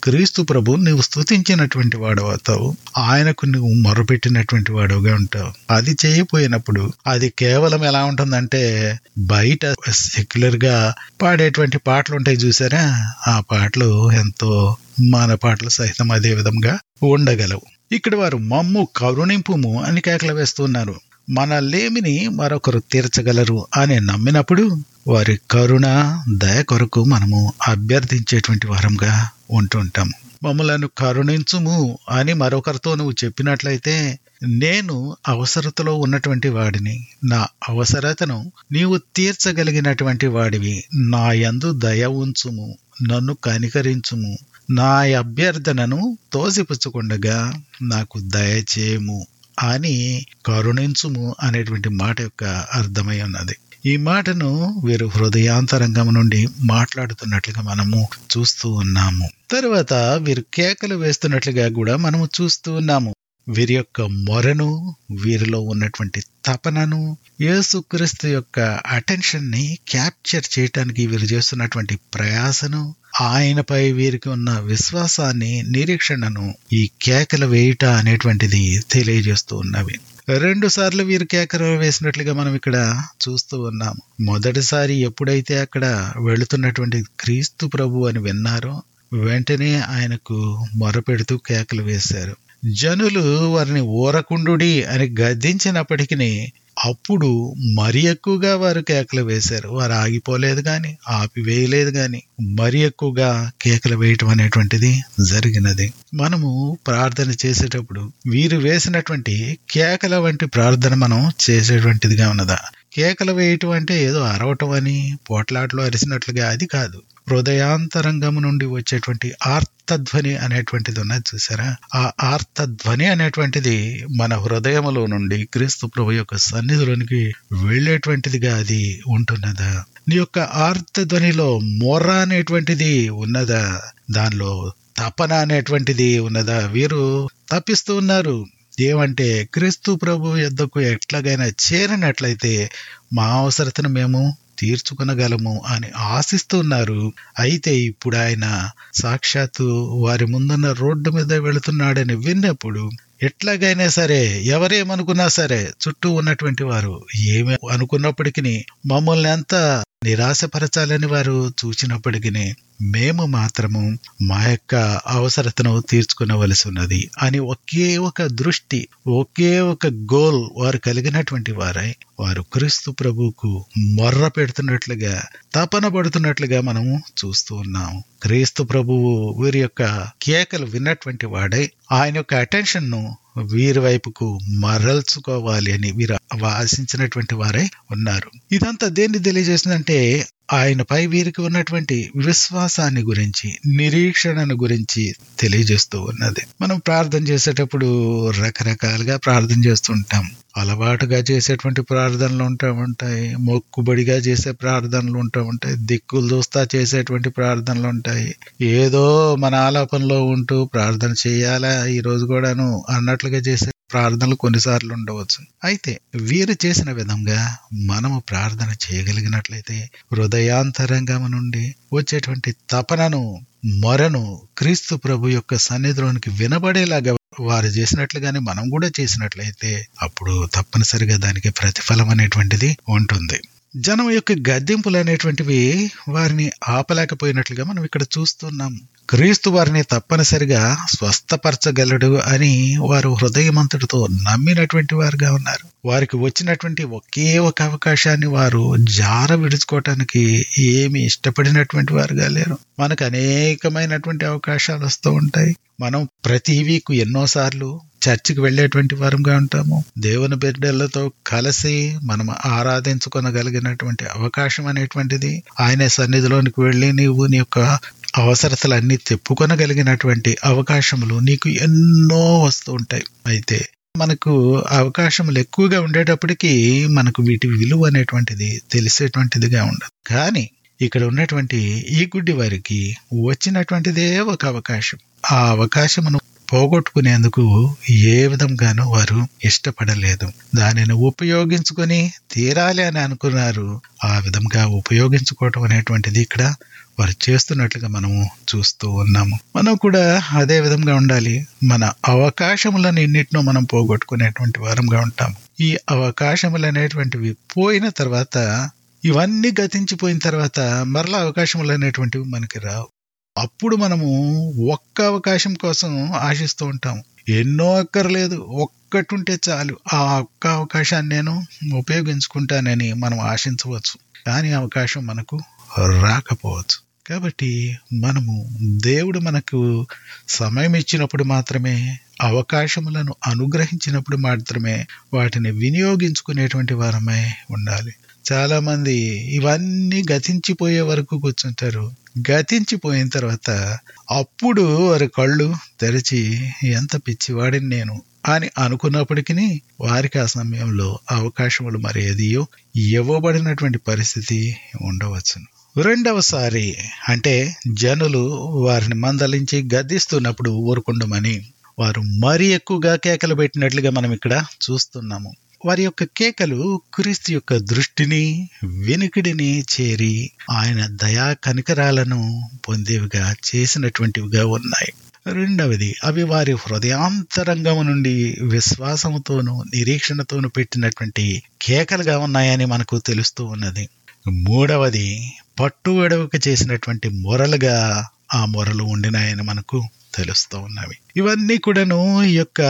క్రీస్తు ప్రభు నువ్వు స్తుతించినటువంటి వాడు అవుతావు ఆయనకు నువ్వు మొరపెట్టినటువంటి వాడుగా ఉంటావు అది చేయపోయినప్పుడు అది కేవలం ఎలా ఉంటుందంటే బయట సెక్యులర్ గా పాడేటువంటి పాటలు ఉంటాయి చూసారా ఆ పాటలు ఎంతో మన పాటలు సహితం అదే విధంగా ఉండగలవు ఇక్కడ వారు మమ్ము కరుణింపుము అని కేకలు వేస్తున్నారు మన లేమిని మరొకరు తీర్చగలరు అని నమ్మినప్పుడు వారి కరుణ దయ కొరకు మనము అభ్యర్థించేటువంటి వారంగా ఉంటుంటాము మమ్మలను కరుణించుము అని మరొకరితో నువ్వు చెప్పినట్లయితే నేను అవసరతలో ఉన్నటువంటి వాడిని నా అవసరతను నీవు తీర్చగలిగినటువంటి వాడివి నా యందు దయ ఉంచుము నన్ను కనికరించుము నా అభ్యర్థనను తోసిపుచ్చుకుండగా నాకు దయచేయము అని కరుణించుము అనేటువంటి మాట యొక్క అర్థమై ఉన్నది ఈ మాటను వీరు హృదయాంతరంగం నుండి మాట్లాడుతున్నట్లుగా మనము చూస్తూ ఉన్నాము తర్వాత వీరు కేకలు వేస్తున్నట్లుగా కూడా మనము చూస్తూ ఉన్నాము వీరి యొక్క మొరను వీరిలో ఉన్నటువంటి తపనను యేసుక్రీస్తు యొక్క అటెన్షన్ ని క్యాప్చర్ చేయటానికి వీరు చేస్తున్నటువంటి ప్రయాసను ఆయనపై వీరికి ఉన్న విశ్వాసాన్ని నిరీక్షణను ఈ కేకలు వేయుట అనేటువంటిది తెలియజేస్తూ ఉన్నవి రెండు సార్లు వీరు కేకలు వేసినట్లుగా మనం ఇక్కడ చూస్తూ ఉన్నాం మొదటిసారి ఎప్పుడైతే అక్కడ వెళుతున్నటువంటి క్రీస్తు ప్రభు అని విన్నారో వెంటనే ఆయనకు మొరపెడుతూ కేకలు వేశారు జనులు వారిని ఊరకుండుడి అని గద్దించినప్పటికీ అప్పుడు మరి ఎక్కువగా వారు కేకలు వేశారు వారు ఆగిపోలేదు గాని ఆపివేయలేదు గాని మరి ఎక్కువగా కేకలు వేయటం అనేటువంటిది జరిగినది మనము ప్రార్థన చేసేటప్పుడు వీరు వేసినటువంటి కేకల వంటి ప్రార్థన మనం చేసేటువంటిదిగా ఉన్నదా కేకలు వేయటం అంటే ఏదో అరవటం అని పోట్లాట్లో అరిసినట్లుగా అది కాదు హృదయాంతరంగం నుండి వచ్చేటువంటి ఆర్తధ్వని అనేటువంటిది ఉన్నది చూసారా ఆ ఆర్తధ్వని అనేటువంటిది మన హృదయములో నుండి క్రీస్తు ప్రభు యొక్క సన్నిధిలోనికి వెళ్ళేటువంటిదిగా అది ఉంటున్నదా నీ యొక్క ఆర్తధ్వనిలో మొర్ర అనేటువంటిది ఉన్నదా దానిలో తపన అనేటువంటిది ఉన్నదా వీరు తప్పిస్తూ ఉన్నారు ఏమంటే క్రీస్తు ప్రభు యొద్దకు ఎట్లాగైనా చేరినట్లయితే మా అవసరతను మేము తీర్చుకునగలము అని ఆశిస్తున్నారు అయితే ఇప్పుడు ఆయన సాక్షాత్తు వారి ముందున్న రోడ్డు మీద వెళుతున్నాడని విన్నప్పుడు ఎట్లాగైనా సరే ఎవరేమనుకున్నా సరే చుట్టూ ఉన్నటువంటి వారు ఏమి అనుకున్నప్పటికీ మమ్మల్ని అంతా నిరాశపరచాలని వారు చూచినప్పటికీ మేము మాత్రము మా యొక్క అవసరతను తీర్చుకునవలసి ఉన్నది అని ఒకే ఒక దృష్టి ఒకే ఒక గోల్ వారు కలిగినటువంటి వారై వారు క్రీస్తు ప్రభువుకు మొర్ర పెడుతున్నట్లుగా తపన పడుతున్నట్లుగా మనము చూస్తూ ఉన్నాము క్రీస్తు ప్రభువు వీరి యొక్క కేకలు విన్నటువంటి వాడై ఆయన యొక్క అటెన్షన్ ను వీరి వైపుకు మరల్చుకోవాలి అని వీరు ఆశించినటువంటి వారై ఉన్నారు ఇదంతా దేన్ని తెలియజేసిందంటే ఆయనపై వీరికి ఉన్నటువంటి విశ్వాసాన్ని గురించి నిరీక్షణను గురించి తెలియజేస్తూ ఉన్నది మనం ప్రార్థన చేసేటప్పుడు రకరకాలుగా ప్రార్థన చేస్తుంటాం అలవాటుగా చేసేటువంటి ప్రార్థనలు ఉంటా ఉంటాయి మొక్కుబడిగా చేసే ప్రార్థనలు ఉంటా ఉంటాయి దిక్కులు చూస్తా చేసేటువంటి ప్రార్థనలు ఉంటాయి ఏదో మన ఆలాపనలో ఉంటూ ప్రార్థన చేయాలా ఈ రోజు కూడాను అన్నట్లుగా చేసే ప్రార్థనలు కొన్నిసార్లు ఉండవచ్చు అయితే వీరు చేసిన విధంగా మనము ప్రార్థన చేయగలిగినట్లయితే హృదయాంతరంగం నుండి వచ్చేటువంటి తపనను మొరను క్రీస్తు ప్రభు యొక్క సన్నిధిలోనికి వినబడేలాగా వారు చేసినట్లుగానే మనం కూడా చేసినట్లయితే అప్పుడు తప్పనిసరిగా దానికి ప్రతిఫలం అనేటువంటిది ఉంటుంది జనం యొక్క గద్దెంపులు అనేటువంటివి వారిని ఆపలేకపోయినట్లుగా మనం ఇక్కడ చూస్తున్నాం క్రీస్తు వారిని తప్పనిసరిగా స్వస్థపరచగలడు అని వారు హృదయమంతటితో నమ్మినటువంటి వారుగా ఉన్నారు వారికి వచ్చినటువంటి ఒకే ఒక అవకాశాన్ని వారు జార విడుచుకోవటానికి ఏమి ఇష్టపడినటువంటి వారుగా లేరు మనకు అనేకమైనటువంటి అవకాశాలు వస్తూ ఉంటాయి మనం ప్రతి వీక్ ఎన్నోసార్లు చర్చికి వెళ్ళేటువంటి వారంగా ఉంటాము దేవుని బిడ్డలతో కలిసి మనం ఆరాధించుకొనగలిగినటువంటి అవకాశం అనేటువంటిది ఆయన సన్నిధిలోనికి వెళ్ళి నీవు నీ యొక్క అవసరతలన్నీ తెప్పుకొనగలిగినటువంటి అవకాశములు నీకు ఎన్నో వస్తూ ఉంటాయి అయితే మనకు అవకాశములు ఎక్కువగా ఉండేటప్పటికీ మనకు వీటి విలువ అనేటువంటిది తెలిసేటువంటిదిగా ఉండదు కానీ ఇక్కడ ఉన్నటువంటి ఈ గుడ్డి వారికి వచ్చినటువంటిదే ఒక అవకాశం ఆ అవకాశమును పోగొట్టుకునేందుకు ఏ విధంగానూ వారు ఇష్టపడలేదు దానిని ఉపయోగించుకొని తీరాలి అని అనుకున్నారు ఆ విధంగా ఉపయోగించుకోవటం అనేటువంటిది ఇక్కడ వారు చేస్తున్నట్లుగా మనము చూస్తూ ఉన్నాము మనం కూడా అదే విధంగా ఉండాలి మన అవకాశములను ఎన్నిటినో మనం పోగొట్టుకునేటువంటి వారంగా ఉంటాం ఈ అవకాశములు అనేటువంటివి పోయిన తర్వాత ఇవన్నీ గతించిపోయిన తర్వాత మరలా అవకాశములు అనేటువంటివి మనకి రావు అప్పుడు మనము ఒక్క అవకాశం కోసం ఆశిస్తూ ఉంటాం ఎన్నో అక్కర్లేదు ఒక్కటి ఉంటే చాలు ఆ ఒక్క అవకాశాన్ని నేను ఉపయోగించుకుంటానని మనం ఆశించవచ్చు కానీ అవకాశం మనకు రాకపోవచ్చు కాబట్టి మనము దేవుడు మనకు సమయం ఇచ్చినప్పుడు మాత్రమే అవకాశములను అనుగ్రహించినప్పుడు మాత్రమే వాటిని వినియోగించుకునేటువంటి వారమై ఉండాలి చాలా మంది ఇవన్నీ గతించిపోయే వరకు కూర్చుంటారు గతించిపోయిన తర్వాత అప్పుడు వారి కళ్ళు తెరిచి ఎంత పిచ్చివాడిని నేను అని అనుకున్నప్పటికీ వారికి ఆ సమయంలో అవకాశములు మరి ఏదియో ఇవ్వబడినటువంటి పరిస్థితి ఉండవచ్చును రెండవసారి అంటే జనులు వారిని మందలించి గద్దిస్తున్నప్పుడు ఊరుకుండమని వారు మరీ ఎక్కువగా కేకలు పెట్టినట్లుగా మనం ఇక్కడ చూస్తున్నాము వారి యొక్క కేకలు క్రీస్తు యొక్క దృష్టిని వినికిడిని చేరి ఆయన దయా కనికరాలను పొందేవిగా చేసినటువంటివిగా ఉన్నాయి రెండవది అవి వారి హృదయాంతరంగము నుండి విశ్వాసముతోనూ నిరీక్షణతోనూ పెట్టినటువంటి కేకలుగా ఉన్నాయని మనకు తెలుస్తూ ఉన్నది మూడవది పట్టు ఎడవక చేసినటువంటి మొరలుగా ఆ మొరలు ఉండినాయని మనకు తెలుస్తూ ఉన్నవి ఇవన్నీ కూడాను ఈ యొక్క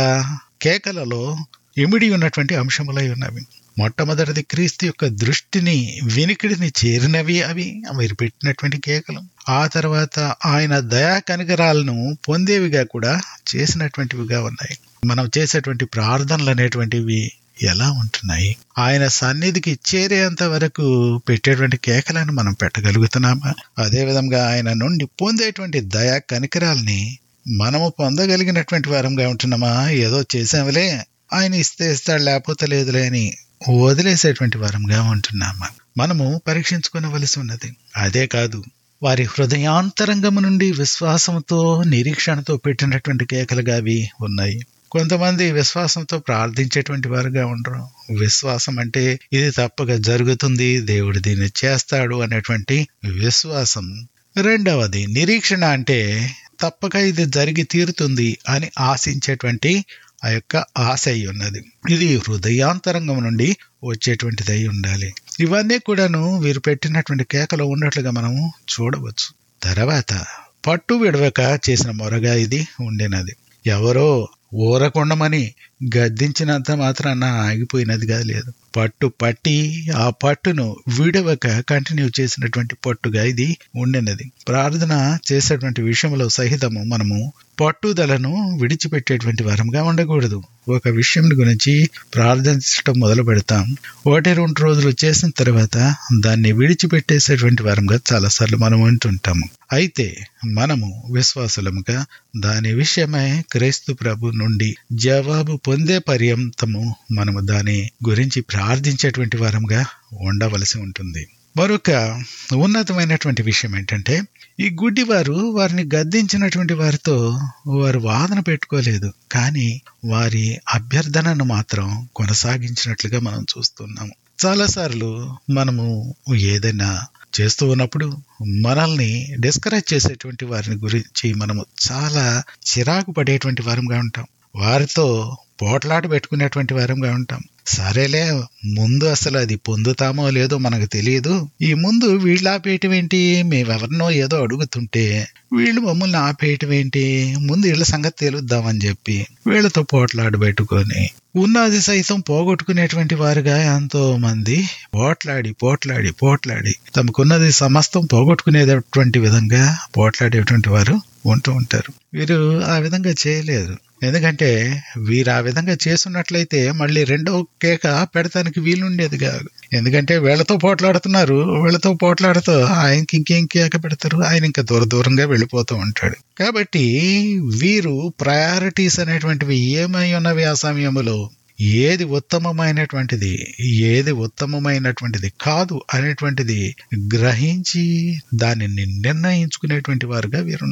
కేకలలో ఇమిడి ఉన్నటువంటి అంశములై ఉన్నవి మొట్టమొదటిది క్రీస్తు యొక్క దృష్టిని వినికిడిని చేరినవి అవి మీరు పెట్టినటువంటి కేకలు ఆ తర్వాత ఆయన దయా కనికరాలను పొందేవిగా కూడా చేసినటువంటివిగా ఉన్నాయి మనం చేసేటువంటి ప్రార్థనలు అనేటువంటివి ఎలా ఉంటున్నాయి ఆయన సన్నిధికి చేరేంత వరకు పెట్టేటువంటి కేకలను మనం పెట్టగలుగుతున్నామా అదే విధంగా ఆయన నుండి పొందేటువంటి దయా కనికరాల్ని మనము పొందగలిగినటువంటి వారంగా ఉంటున్నామా ఏదో చేసాములే ఆయన ఇస్తే ఇస్తాడు లేకపోతే లేదులే అని వదిలేసేటువంటి వారంగా ఉంటున్నామా మనము పరీక్షించుకోవలసి ఉన్నది అదే కాదు వారి హృదయాంతరంగము నుండి విశ్వాసంతో నిరీక్షణతో పెట్టినటువంటి కేకలుగా అవి ఉన్నాయి కొంతమంది విశ్వాసంతో ప్రార్థించేటువంటి వారుగా ఉండరు విశ్వాసం అంటే ఇది తప్పక జరుగుతుంది దేవుడు దీన్ని చేస్తాడు అనేటువంటి విశ్వాసం రెండవది నిరీక్షణ అంటే తప్పక ఇది జరిగి తీరుతుంది అని ఆశించేటువంటి ఆ యొక్క ఆశ అయి ఉన్నది ఇది హృదయాంతరంగం నుండి వచ్చేటువంటిది అయి ఉండాలి ఇవన్నీ కూడాను వీరు పెట్టినటువంటి కేకలో ఉన్నట్లుగా మనము చూడవచ్చు తర్వాత పట్టు విడవక చేసిన మొరగా ఇది ఉండినది ఎవరో ఊరకుండమని గద్దించినంత మాత్రాన ఆగిపోయినదిగా లేదు పట్టు పట్టి ఆ పట్టును విడవక కంటిన్యూ చేసినటువంటి పట్టుగా ఇది ఉండినది ప్రార్థన చేసేటువంటి విషయంలో సహితము మనము పట్టుదలను విడిచిపెట్టేటువంటి వారంగా ఉండకూడదు ఒక విషయం గురించి ప్రార్థించడం మొదలు పెడతాం ఒకటి రెండు రోజులు చేసిన తర్వాత దాన్ని విడిచిపెట్టేసేటువంటి వారంగా చాలాసార్లు మనం ఉంటుంటాము అయితే మనము విశ్వాసులముగా దాని విషయమై క్రైస్తు ప్రభు నుండి జవాబు పొందే పర్యంతము మనము దాని గురించి ప్రార్థించేటువంటి వారంగా ఉండవలసి ఉంటుంది మరొక ఉన్నతమైనటువంటి విషయం ఏంటంటే ఈ గుడ్డివారు వారిని గద్దించినటువంటి వారితో వారు వాదన పెట్టుకోలేదు కానీ వారి అభ్యర్థనను మాత్రం కొనసాగించినట్లుగా మనం చూస్తున్నాము చాలాసార్లు మనము ఏదైనా చేస్తూ ఉన్నప్పుడు మనల్ని డిస్కరేజ్ చేసేటువంటి వారిని గురించి మనము చాలా చిరాకు పడేటువంటి వారంగా ఉంటాం వారితో పోట్లాట పెట్టుకునేటువంటి వారంగా ఉంటాం సరేలే ముందు అసలు అది పొందుతామో లేదో మనకు తెలియదు ఈ ముందు వీళ్ళు ఆపేయటం ఏంటి మేమెవరినో ఏదో అడుగుతుంటే వీళ్ళు మమ్మల్ని ఆపేయటం ఏంటి ముందు వీళ్ళ సంగతి తెలుద్దామని చెప్పి వీళ్ళతో పోట్లాడు పెట్టుకొని ఉన్నది సైతం పోగొట్టుకునేటువంటి వారుగా ఎంతో మంది పోట్లాడి పోట్లాడి పోట్లాడి తమకున్నది సమస్తం పోగొట్టుకునేటటువంటి విధంగా పోట్లాడేటువంటి వారు ఉంటూ ఉంటారు వీరు ఆ విధంగా చేయలేదు ఎందుకంటే వీరు ఆ విధంగా చేస్తున్నట్లయితే మళ్ళీ రెండో కేక పెడతానికి వీలుండేది కాదు ఎందుకంటే వీళ్ళతో పోట్లాడుతున్నారు వీళ్ళతో పోట్లాడుతూ ఆయనకి ఇంకేం కేక పెడతారు ఆయన ఇంకా దూర దూరంగా వెళ్ళిపోతూ ఉంటాడు కాబట్టి వీరు ప్రయారిటీస్ అనేటువంటివి ఏమై ఉన్నవి ఆ సమయంలో ఏది ఉత్తమమైనటువంటిది ఏది ఉత్తమమైనటువంటిది కాదు అనేటువంటిది గ్రహించి దానిని నిర్ణయించుకునేటువంటి వారుగా వీరున్నారు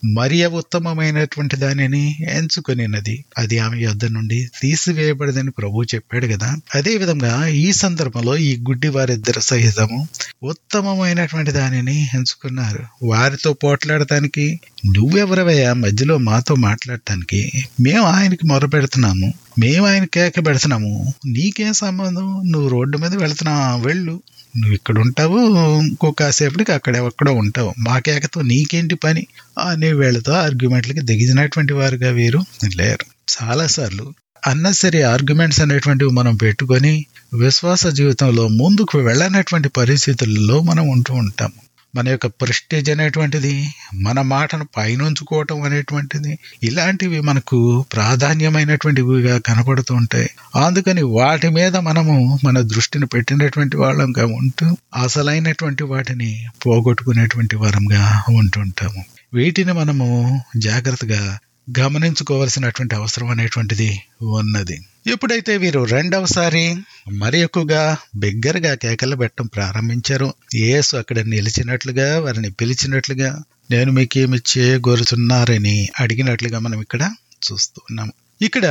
మరియ ఉత్తమమైనటువంటి దానిని ఎంచుకొనినది అది ఆమె యొద్ద నుండి తీసివేయబడదని ప్రభు చెప్పాడు కదా అదే విధంగా ఈ సందర్భంలో ఈ గుడ్డి వారిద్దరు సహితము ఉత్తమమైనటువంటి దానిని ఎంచుకున్నారు వారితో పోట్లాడటానికి నువ్వెవరవయ్యా మధ్యలో మాతో మాట్లాడటానికి మేము ఆయనకి మొరపెడుతున్నాము మేము ఆయన కేక పెడుతున్నాము నీకేం సంబంధం నువ్వు రోడ్డు మీద వెళ్తున్నావు వెళ్ళు నువ్వు ఇక్కడ ఉంటావు ఇంకో కాసేపటికి అక్కడ ఎక్కడో ఉంటావు మా కేకతో నీకేంటి పని అనే వీళ్ళతో ఆర్గ్యుమెంట్లకి దిగినటువంటి వారుగా వీరు లేరు చాలాసార్లు అన్నసరి ఆర్గ్యుమెంట్స్ అనేటువంటివి మనం పెట్టుకొని విశ్వాస జీవితంలో ముందుకు వెళ్ళనటువంటి పరిస్థితుల్లో మనం ఉంటూ ఉంటాము మన యొక్క ప్రెస్టేజ్ అనేటువంటిది మన మాటను పైనుంచుకోవటం అనేటువంటిది ఇలాంటివి మనకు ప్రాధాన్యమైనటువంటివిగా కనపడుతూ ఉంటాయి అందుకని వాటి మీద మనము మన దృష్టిని పెట్టినటువంటి వాళ్ళంగా ఉంటూ అసలైనటువంటి వాటిని పోగొట్టుకునేటువంటి వారంగా ఉంటుంటాము వీటిని మనము జాగ్రత్తగా గమనించుకోవాల్సినటువంటి అవసరం అనేటువంటిది ఉన్నది ఎప్పుడైతే వీరు రెండవసారి మరి ఎక్కువగా బిగ్గరగా కేకలు పెట్టడం ప్రారంభించారు యేసు అక్కడ నిలిచినట్లుగా వారిని పిలిచినట్లుగా నేను మీకేమి చేయగోరుతున్నారని అడిగినట్లుగా మనం ఇక్కడ చూస్తూ ఉన్నాము ఇక్కడ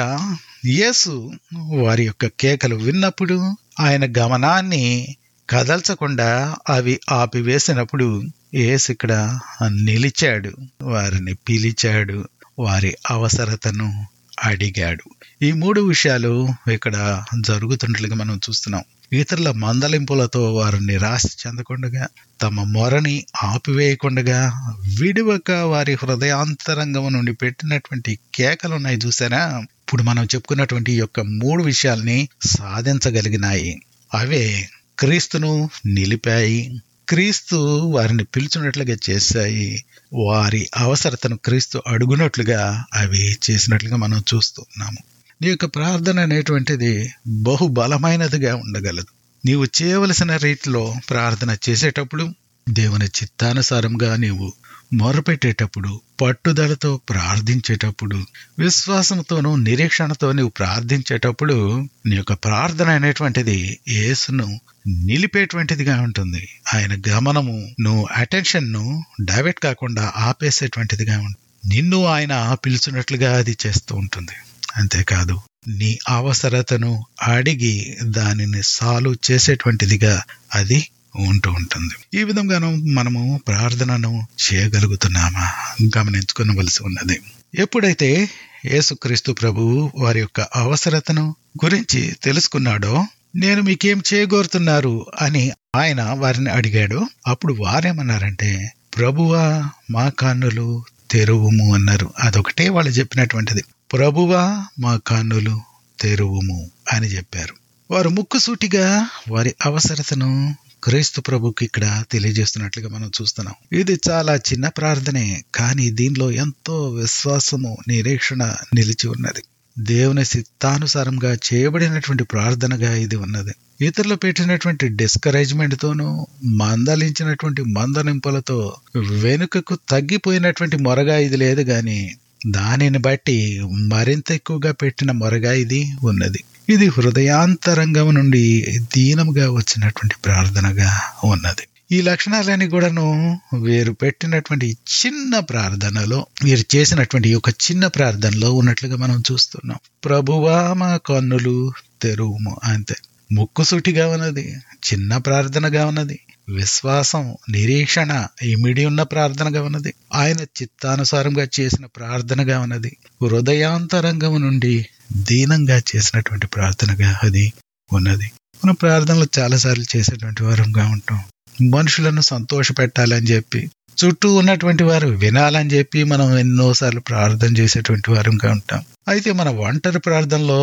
యేసు వారి యొక్క కేకలు విన్నప్పుడు ఆయన గమనాన్ని కదల్చకుండా అవి ఆపివేసినప్పుడు యేసు ఇక్కడ నిలిచాడు వారిని పిలిచాడు వారి అవసరతను అడిగాడు ఈ మూడు విషయాలు ఇక్కడ జరుగుతున్నట్లుగా మనం చూస్తున్నాం ఇతరుల మందలింపులతో వారు నిరాశ చెందకుండగా తమ మొరని ఆపివేయకుండగా విడివక వారి హృదయాంతరంగం నుండి పెట్టినటువంటి కేకలు ఉన్నాయి చూసారా ఇప్పుడు మనం చెప్పుకున్నటువంటి ఈ యొక్క మూడు విషయాల్ని సాధించగలిగినాయి అవే క్రీస్తును నిలిపాయి క్రీస్తు వారిని పిలుచున్నట్లుగా చేశాయి వారి అవసరతను క్రీస్తు అడుగునట్లుగా అవి చేసినట్లుగా మనం చూస్తున్నాము నీ యొక్క ప్రార్థన అనేటువంటిది బహు బలమైనదిగా ఉండగలదు నీవు చేయవలసిన రీతిలో ప్రార్థన చేసేటప్పుడు దేవుని చిత్తానుసారంగా నీవు మొరపెట్టేటప్పుడు పట్టుదలతో ప్రార్థించేటప్పుడు విశ్వాసంతోనూ నిరీక్షణతో నీవు ప్రార్థించేటప్పుడు నీ యొక్క ప్రార్థన అనేటువంటిది యేసును నిలిపేటువంటిదిగా ఉంటుంది ఆయన గమనము నువ్వు అటెన్షన్ను డైవర్ట్ కాకుండా ఆపేసేటువంటిదిగా ఉంటుంది నిన్ను ఆయన పిలుచున్నట్లుగా అది చేస్తూ ఉంటుంది అంతేకాదు నీ అవసరతను అడిగి దానిని సాల్వ్ చేసేటువంటిదిగా అది ఉంటూ ఉంటుంది ఈ విధంగాను మనము ప్రార్థనను చేయగలుగుతున్నామా గమనించుకోవలసి ఉన్నది ఎప్పుడైతే యేసుక్రీస్తు ప్రభువు వారి యొక్క అవసరతను గురించి తెలుసుకున్నాడో నేను మీకేం చేయగోరుతున్నారు అని ఆయన వారిని అడిగాడు అప్పుడు వారేమన్నారంటే ప్రభువా మా కన్నులు తెరువుము అన్నారు అదొకటే వాళ్ళు చెప్పినటువంటిది ప్రభువా మా కన్నులు తెరువుము అని చెప్పారు వారు ముక్కుసూటిగా వారి అవసరతను క్రీస్తు ప్రభుకి ఇక్కడ తెలియజేస్తున్నట్లుగా మనం చూస్తున్నాం ఇది చాలా చిన్న ప్రార్థనే కానీ దీనిలో ఎంతో విశ్వాసము నిరీక్షణ నిలిచి ఉన్నది దేవుని చిత్తానుసారంగా చేయబడినటువంటి ప్రార్థనగా ఇది ఉన్నది ఇతరులు పెట్టినటువంటి డిస్కరేజ్మెంట్ తోనూ మందలించినటువంటి మందలింపులతో వెనుకకు తగ్గిపోయినటువంటి మొరగా ఇది లేదు గాని దానిని బట్టి మరింత ఎక్కువగా పెట్టిన మొరగా ఇది ఉన్నది ఇది హృదయాంతరంగం నుండి దీనముగా వచ్చినటువంటి ప్రార్థనగా ఉన్నది ఈ లక్షణాలన్నీ కూడాను వీరు పెట్టినటువంటి చిన్న ప్రార్థనలో వీరు చేసినటువంటి ఒక చిన్న ప్రార్థనలో ఉన్నట్లుగా మనం చూస్తున్నాం ప్రభువా మా కన్నులు తెరువుము అంతే ముక్కుసూటిగా ఉన్నది చిన్న ప్రార్థనగా ఉన్నది విశ్వాసం నిరీక్షణ ఇమిడి ఉన్న ప్రార్థనగా ఉన్నది ఆయన చిత్తానుసారంగా చేసిన ప్రార్థనగా ఉన్నది హృదయాంతరంగం నుండి దీనంగా చేసినటువంటి ప్రార్థనగా అది ఉన్నది మనం ప్రార్థనలు చాలాసార్లు చేసేటువంటి వారంగా ఉంటాం మనుషులను సంతోష పెట్టాలని చెప్పి చుట్టూ ఉన్నటువంటి వారు వినాలని చెప్పి మనం ఎన్నోసార్లు ప్రార్థన చేసేటువంటి వారంగా ఉంటాం అయితే మన ఒంటరి ప్రార్థనలో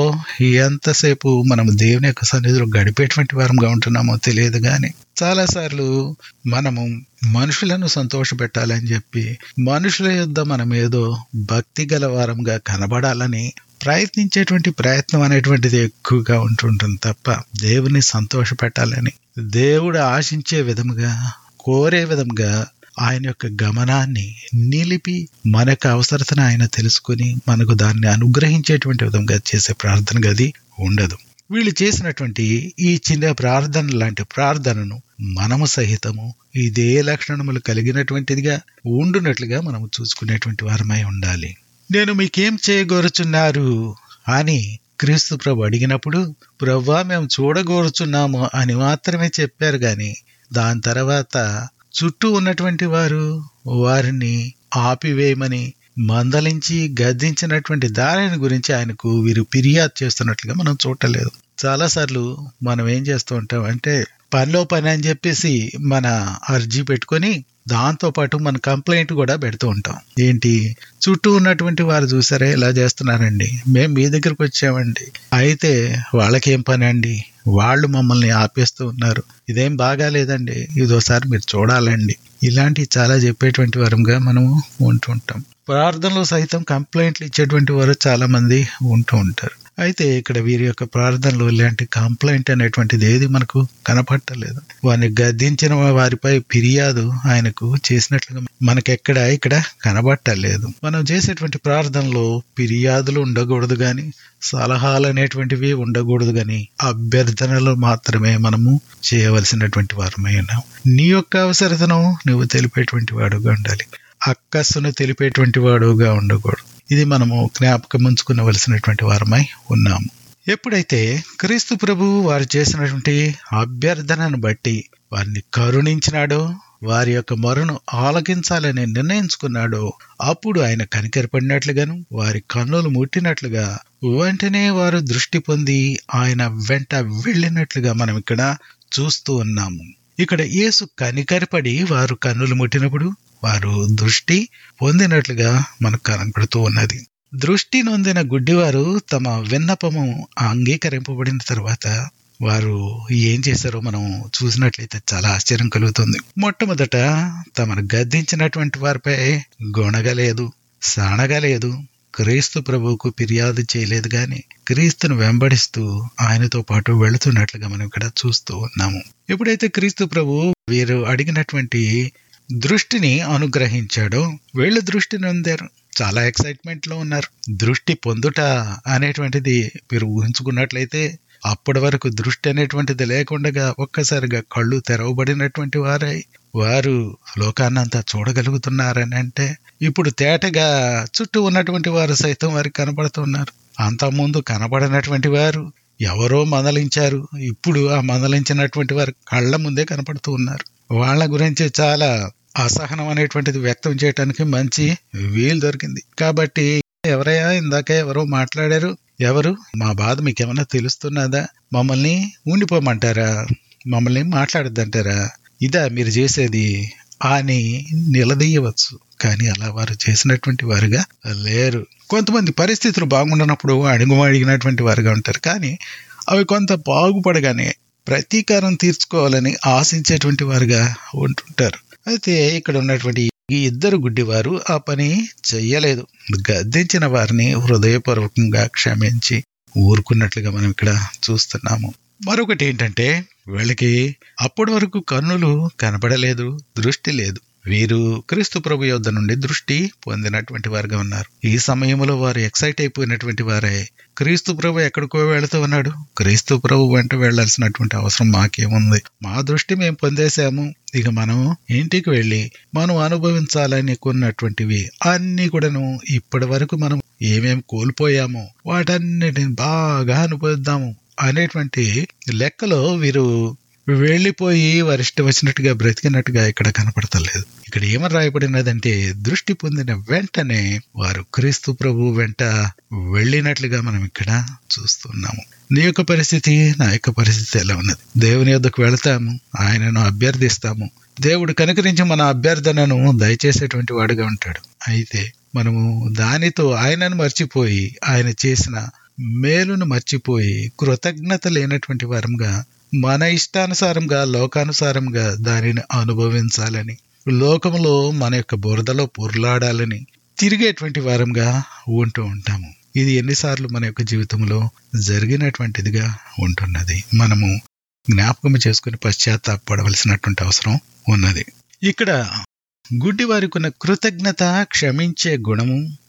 ఎంతసేపు మనం దేవుని యొక్క సన్నిధిలో గడిపేటువంటి వారంగా ఉంటున్నామో తెలియదు కానీ చాలాసార్లు మనము మనుషులను సంతోష పెట్టాలని చెప్పి మనుషుల యొద్ద మనం ఏదో భక్తి గల వారంగా కనబడాలని ప్రయత్నించేటువంటి ప్రయత్నం అనేటువంటిది ఎక్కువగా ఉంటుంటుంది తప్ప దేవుని సంతోష పెట్టాలని దేవుడు ఆశించే విధముగా కోరే విధంగా ఆయన యొక్క గమనాన్ని నిలిపి మన యొక్క అవసరతను ఆయన తెలుసుకుని మనకు దాన్ని అనుగ్రహించేటువంటి విధంగా చేసే ప్రార్థన గది ఉండదు వీళ్ళు చేసినటువంటి ఈ చిన్న ప్రార్థన లాంటి ప్రార్థనను మనము సహితము ఇదే లక్షణములు కలిగినటువంటిదిగా ఉండునట్లుగా మనము చూసుకునేటువంటి వారమై ఉండాలి నేను మీకేం చేయగోరుచున్నారు అని క్రీస్తు ప్రభు అడిగినప్పుడు ప్రవ్వా మేము చూడగోరుచున్నాము అని మాత్రమే చెప్పారు గాని దాని తర్వాత చుట్టూ ఉన్నటువంటి వారు వారిని ఆపివేయమని మందలించి గద్దించినటువంటి దారిని గురించి ఆయనకు వీరు ఫిర్యాదు చేస్తున్నట్లుగా మనం చూడలేదు చాలాసార్లు మనం ఏం చేస్తూ ఉంటాం అంటే పనిలో పని అని చెప్పేసి మన అర్జీ పెట్టుకొని దాంతో పాటు మన కంప్లైంట్ కూడా పెడుతూ ఉంటాం ఏంటి చుట్టూ ఉన్నటువంటి వారు చూసారే ఇలా చేస్తున్నారండి మేము మీ దగ్గరకు వచ్చామండి అయితే వాళ్ళకేం పని అండి వాళ్ళు మమ్మల్ని ఆపేస్తూ ఉన్నారు ఇదేం బాగాలేదండి ఇదోసారి మీరు చూడాలండి ఇలాంటివి చాలా చెప్పేటువంటి వరంగా మనము ఉంటుంటాం ప్రార్థనలో సైతం కంప్లైంట్లు ఇచ్చేటువంటి వారు చాలా మంది ఉంటూ ఉంటారు అయితే ఇక్కడ వీరి యొక్క ప్రార్థనలు ఇలాంటి కంప్లైంట్ అనేటువంటిది ఏది మనకు కనపట్టలేదు వారిని గద్దించిన వారిపై ఫిర్యాదు ఆయనకు చేసినట్లుగా మనకెక్కడ ఇక్కడ కనబట్టలేదు మనం చేసేటువంటి ప్రార్థనలో ఫిర్యాదులు ఉండకూడదు గాని సలహాలు అనేటువంటివి ఉండకూడదు గాని అభ్యర్థనలు మాత్రమే మనము చేయవలసినటువంటి వారమై ఉన్నాం నీ యొక్క అవసరతను నువ్వు తెలిపేటువంటి వాడుగా ఉండాలి అక్కస్సును తెలిపేటువంటి వాడుగా ఉండకూడదు ఇది మనము జ్ఞాపకం ఉంచుకునవలసినటువంటి వారమై ఉన్నాము ఎప్పుడైతే క్రీస్తు ప్రభు వారు చేసినటువంటి అభ్యర్థనను బట్టి వారిని కరుణించినాడో వారి యొక్క మొరను ఆలకించాలని నిర్ణయించుకున్నాడో అప్పుడు ఆయన కనికరపడినట్లుగాను వారి కన్నులు ముట్టినట్లుగా వెంటనే వారు దృష్టి పొంది ఆయన వెంట వెళ్ళినట్లుగా మనం ఇక్కడ చూస్తూ ఉన్నాము ఇక్కడ యేసు కనికరపడి వారు కన్నులు ముట్టినప్పుడు వారు దృష్టి పొందినట్లుగా మనకు కనపడుతూ ఉన్నది దృష్టి నొందిన గుడ్డివారు తమ విన్నపము అంగీకరింపబడిన తర్వాత వారు ఏం చేశారో మనం చూసినట్లయితే చాలా ఆశ్చర్యం కలుగుతుంది మొట్టమొదట తమను గద్దించినటువంటి వారిపై గొణగలేదు సాణగలేదు క్రీస్తు ప్రభువుకు ఫిర్యాదు చేయలేదు గాని క్రీస్తును వెంబడిస్తూ ఆయనతో పాటు వెళుతున్నట్లుగా మనం ఇక్కడ చూస్తూ ఉన్నాము ఎప్పుడైతే క్రీస్తు ప్రభు వీరు అడిగినటువంటి దృష్టిని అనుగ్రహించాడో వీళ్ళు దృష్టిని పొందారు చాలా ఎక్సైట్మెంట్ లో ఉన్నారు దృష్టి పొందుట అనేటువంటిది మీరు ఊహించుకున్నట్లయితే అప్పటి వరకు దృష్టి అనేటువంటిది లేకుండా ఒక్కసారిగా కళ్ళు తెరవబడినటువంటి వారై వారు లోకాన్నంతా చూడగలుగుతున్నారని అంటే ఇప్పుడు తేటగా చుట్టూ ఉన్నటువంటి వారు సైతం వారికి కనబడుతున్నారు అంతకుముందు కనబడినటువంటి వారు ఎవరో మందలించారు ఇప్పుడు ఆ మందలించినటువంటి వారు కళ్ళ ముందే కనపడుతూ ఉన్నారు వాళ్ళ గురించి చాలా అసహనం అనేటువంటిది వ్యక్తం చేయడానికి మంచి వీలు దొరికింది కాబట్టి ఎవరయ్యా ఇందాక ఎవరో మాట్లాడారు ఎవరు మా బాధ మీకేమన్నా తెలుస్తున్నదా మమ్మల్ని ఉండిపోమంటారా మమ్మల్ని మాట్లాడద్దంటారా ఇదా మీరు చేసేది అని నిలదీయవచ్చు కానీ అలా వారు చేసినటువంటి వారుగా లేరు కొంతమంది పరిస్థితులు బాగుండనప్పుడు అడుగు అడిగినటువంటి వారుగా ఉంటారు కానీ అవి కొంత బాగుపడగానే ప్రతీకారం తీర్చుకోవాలని ఆశించేటువంటి వారుగా ఉంటుంటారు అయితే ఇక్కడ ఉన్నటువంటి ఈ ఇద్దరు గుడ్డివారు ఆ పని చెయ్యలేదు గద్దించిన వారిని హృదయపూర్వకంగా క్షమించి ఊరుకున్నట్లుగా మనం ఇక్కడ చూస్తున్నాము మరొకటి ఏంటంటే వీళ్ళకి అప్పటి వరకు కన్నులు కనపడలేదు దృష్టి లేదు వీరు క్రీస్తు ప్రభు యొద్ద నుండి దృష్టి పొందినటువంటి వారుగా ఉన్నారు ఈ సమయంలో వారు ఎక్సైట్ అయిపోయినటువంటి వారే క్రీస్తు ప్రభు ఎక్కడికో వెళుతూ ఉన్నాడు క్రీస్తు ప్రభు వెంట వెళ్లాల్సినటువంటి అవసరం మాకేముంది మా దృష్టి మేము పొందేశాము ఇక మనం ఇంటికి వెళ్ళి మనం అనుభవించాలని కొన్నటువంటివి అన్ని కూడాను ఇప్పటి వరకు మనం ఏమేం కోల్పోయామో వాటన్నిటిని బాగా అనుభవిద్దాము అనేటువంటి లెక్కలో వీరు వెళ్ళిపోయి వారి ఇష్టం వచ్చినట్టుగా బ్రతికినట్టుగా ఇక్కడ కనపడతలేదు ఇక్కడ ఏమని రాయబడినదంటే దృష్టి పొందిన వెంటనే వారు క్రీస్తు ప్రభు వెంట వెళ్ళినట్లుగా మనం ఇక్కడ చూస్తున్నాము నీ యొక్క పరిస్థితి నా యొక్క పరిస్థితి ఎలా ఉన్నది దేవుని యొద్దకు వెళతాము ఆయనను అభ్యర్థిస్తాము దేవుడు కనుకరించి మన అభ్యర్థనను దయచేసేటువంటి వాడుగా ఉంటాడు అయితే మనము దానితో ఆయనను మర్చిపోయి ఆయన చేసిన మేలును మర్చిపోయి కృతజ్ఞత లేనటువంటి వారంగా మన ఇష్టానుసారంగా లోకానుసారంగా దానిని అనుభవించాలని లోకంలో మన యొక్క బురదలో పొర్లాడాలని తిరిగేటువంటి వారంగా ఉంటూ ఉంటాము ఇది ఎన్నిసార్లు మన యొక్క జీవితంలో జరిగినటువంటిదిగా ఉంటున్నది మనము జ్ఞాపకం చేసుకుని పశ్చాత్తాపడవలసినటువంటి అవసరం ఉన్నది ఇక్కడ గుడ్డి వారికి ఉన్న కృతజ్ఞత క్షమించే గుణము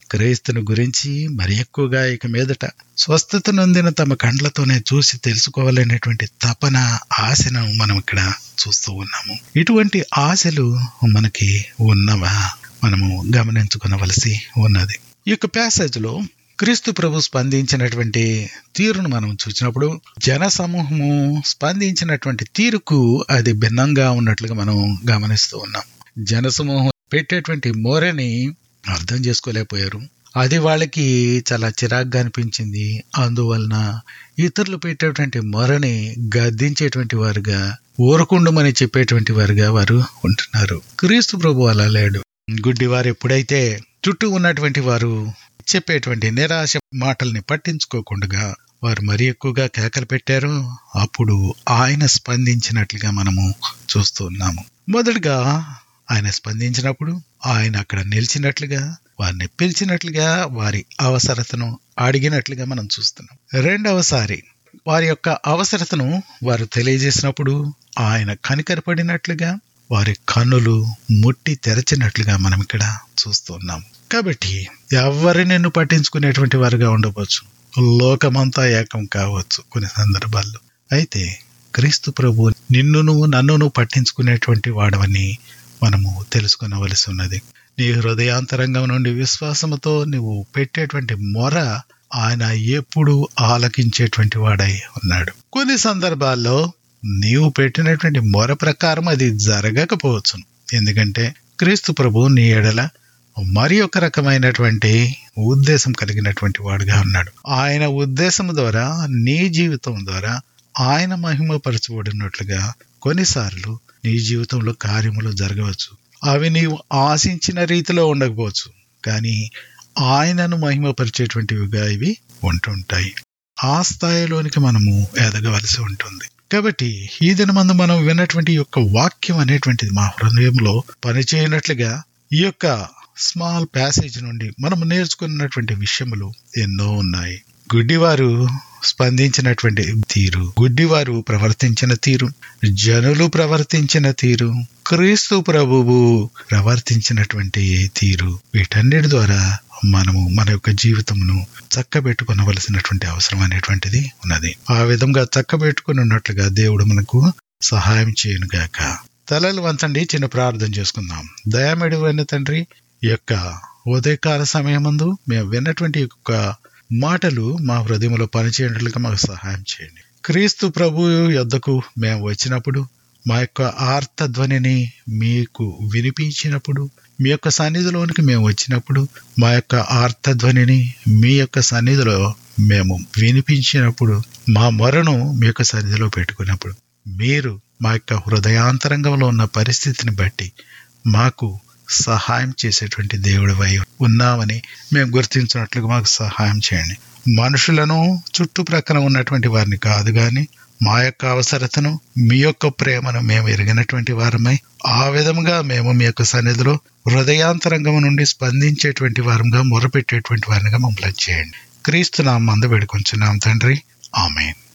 క్రైస్తుని గురించి మరి ఎక్కువగా ఇక మీదట స్వస్థత నొందిన తమ కండ్లతోనే చూసి తెలుసుకోవాలనేటువంటి తపన ఆశను మనం ఇక్కడ చూస్తూ ఉన్నాము ఇటువంటి ఆశలు మనకి ఉన్నవా మనము గమనించుకునవలసి ఉన్నది ఈ యొక్క ప్యాసేజ్లో క్రీస్తు ప్రభు స్పందించినటువంటి తీరును మనం చూసినప్పుడు జన సమూహము స్పందించినటువంటి తీరుకు అది భిన్నంగా ఉన్నట్లుగా మనం గమనిస్తూ ఉన్నాం జన సమూహం పెట్టేటువంటి మోరని అర్థం చేసుకోలేకపోయారు అది వాళ్ళకి చాలా చిరాగ్గా అనిపించింది అందువలన ఇతరులు పెట్టేటువంటి మొరని గద్దించేటువంటి వారుగా ఊరకుండమని చెప్పేటువంటి వారుగా వారు ఉంటున్నారు క్రీస్తు ప్రభు అలా లేడు గుడ్డివారు ఎప్పుడైతే చుట్టూ ఉన్నటువంటి వారు చెప్పేటువంటి నిరాశ మాటల్ని పట్టించుకోకుండా వారు మరి ఎక్కువగా కేకలు పెట్టారు అప్పుడు ఆయన స్పందించినట్లుగా మనము చూస్తూ ఉన్నాము మొదటగా ఆయన స్పందించినప్పుడు ఆయన అక్కడ నిలిచినట్లుగా వారిని పిలిచినట్లుగా వారి అవసరతను అడిగినట్లుగా మనం చూస్తున్నాం రెండవసారి వారి యొక్క అవసరతను వారు తెలియజేసినప్పుడు ఆయన కనికరపడినట్లుగా వారి కన్నులు ముట్టి తెరచినట్లుగా మనం ఇక్కడ చూస్తున్నాం కాబట్టి ఎవరి నిన్ను పట్టించుకునేటువంటి వారుగా ఉండవచ్చు లోకమంతా ఏకం కావచ్చు కొన్ని సందర్భాల్లో అయితే క్రీస్తు ప్రభు నిన్నును నన్నును పట్టించుకునేటువంటి వాడవని మనము తెలుసుకునవలసి ఉన్నది నీ హృదయాంతరంగం నుండి విశ్వాసముతో నువ్వు పెట్టేటువంటి మొర ఆయన ఎప్పుడు ఆలకించేటువంటి వాడై ఉన్నాడు కొన్ని సందర్భాల్లో నీవు పెట్టినటువంటి మొర ప్రకారం అది జరగకపోవచ్చును ఎందుకంటే క్రీస్తు ప్రభు నీ ఎడల మరి ఒక రకమైనటువంటి ఉద్దేశం కలిగినటువంటి వాడుగా ఉన్నాడు ఆయన ఉద్దేశం ద్వారా నీ జీవితం ద్వారా ఆయన మహిమపరచబడినట్లుగా కొన్నిసార్లు నీ జీవితంలో కార్యములు జరగవచ్చు అవి నీవు ఆశించిన రీతిలో ఉండకపోవచ్చు కానీ ఆయనను మహిమపరిచేటువంటివిగా ఇవి ఉంటుంటాయి ఆ స్థాయిలోనికి మనము ఎదగవలసి ఉంటుంది కాబట్టి ఈ దినమందు మనం విన్నటువంటి యొక్క వాక్యం అనేటువంటిది మా హృదయంలో పనిచేయనట్లుగా ఈ యొక్క స్మాల్ ప్యాసేజ్ నుండి మనం నేర్చుకున్నటువంటి విషయములు ఎన్నో ఉన్నాయి గుడ్డివారు స్పందించినటువంటి తీరు గుడ్డివారు ప్రవర్తించిన తీరు జనులు ప్రవర్తించిన తీరు క్రీస్తు ప్రభువు ప్రవర్తించినటువంటి తీరు వీటన్నిటి ద్వారా మనము మన యొక్క జీవితమును చక్కబెట్టుకునవలసినటువంటి అవసరం అనేటువంటిది ఉన్నది ఆ విధంగా చక్కబెట్టుకుని ఉన్నట్లుగా దేవుడు మనకు సహాయం చేయనుగాక తలలు వంచండి చిన్న ప్రార్థన చేసుకుందాం దయామెడువైన తండ్రి ఈ యొక్క ఉదయకాల సమయమందు మేము విన్నటువంటి యొక్క మాటలు మా హృదయంలో పనిచేయట్లుగా మాకు సహాయం చేయండి క్రీస్తు ప్రభు యొద్దకు మేము వచ్చినప్పుడు మా యొక్క ఆర్తధ్వనిని మీకు వినిపించినప్పుడు మీ యొక్క సన్నిధిలోనికి మేము వచ్చినప్పుడు మా యొక్క ఆర్తధ్వనిని మీ యొక్క సన్నిధిలో మేము వినిపించినప్పుడు మా మొరను మీ యొక్క సన్నిధిలో పెట్టుకున్నప్పుడు మీరు మా యొక్క హృదయాంతరంగంలో ఉన్న పరిస్థితిని బట్టి మాకు సహాయం చేసేటువంటి దేవుడి వై ఉన్నామని మేము గుర్తించినట్లుగా మాకు సహాయం చేయండి మనుషులను చుట్టుప్రక్కన ఉన్నటువంటి వారిని కాదు కానీ మా యొక్క అవసరతను మీ యొక్క ప్రేమను మేము ఎరిగినటువంటి వారమై ఆ విధముగా మేము మీ యొక్క సన్నిధిలో హృదయాంతరంగం నుండి స్పందించేటువంటి వారంగా మొరపెట్టేటువంటి వారిగా మమ్మల్ని చేయండి క్రీస్తు నా మందు వేడుకొంచున్నాం తండ్రి ఆమెన్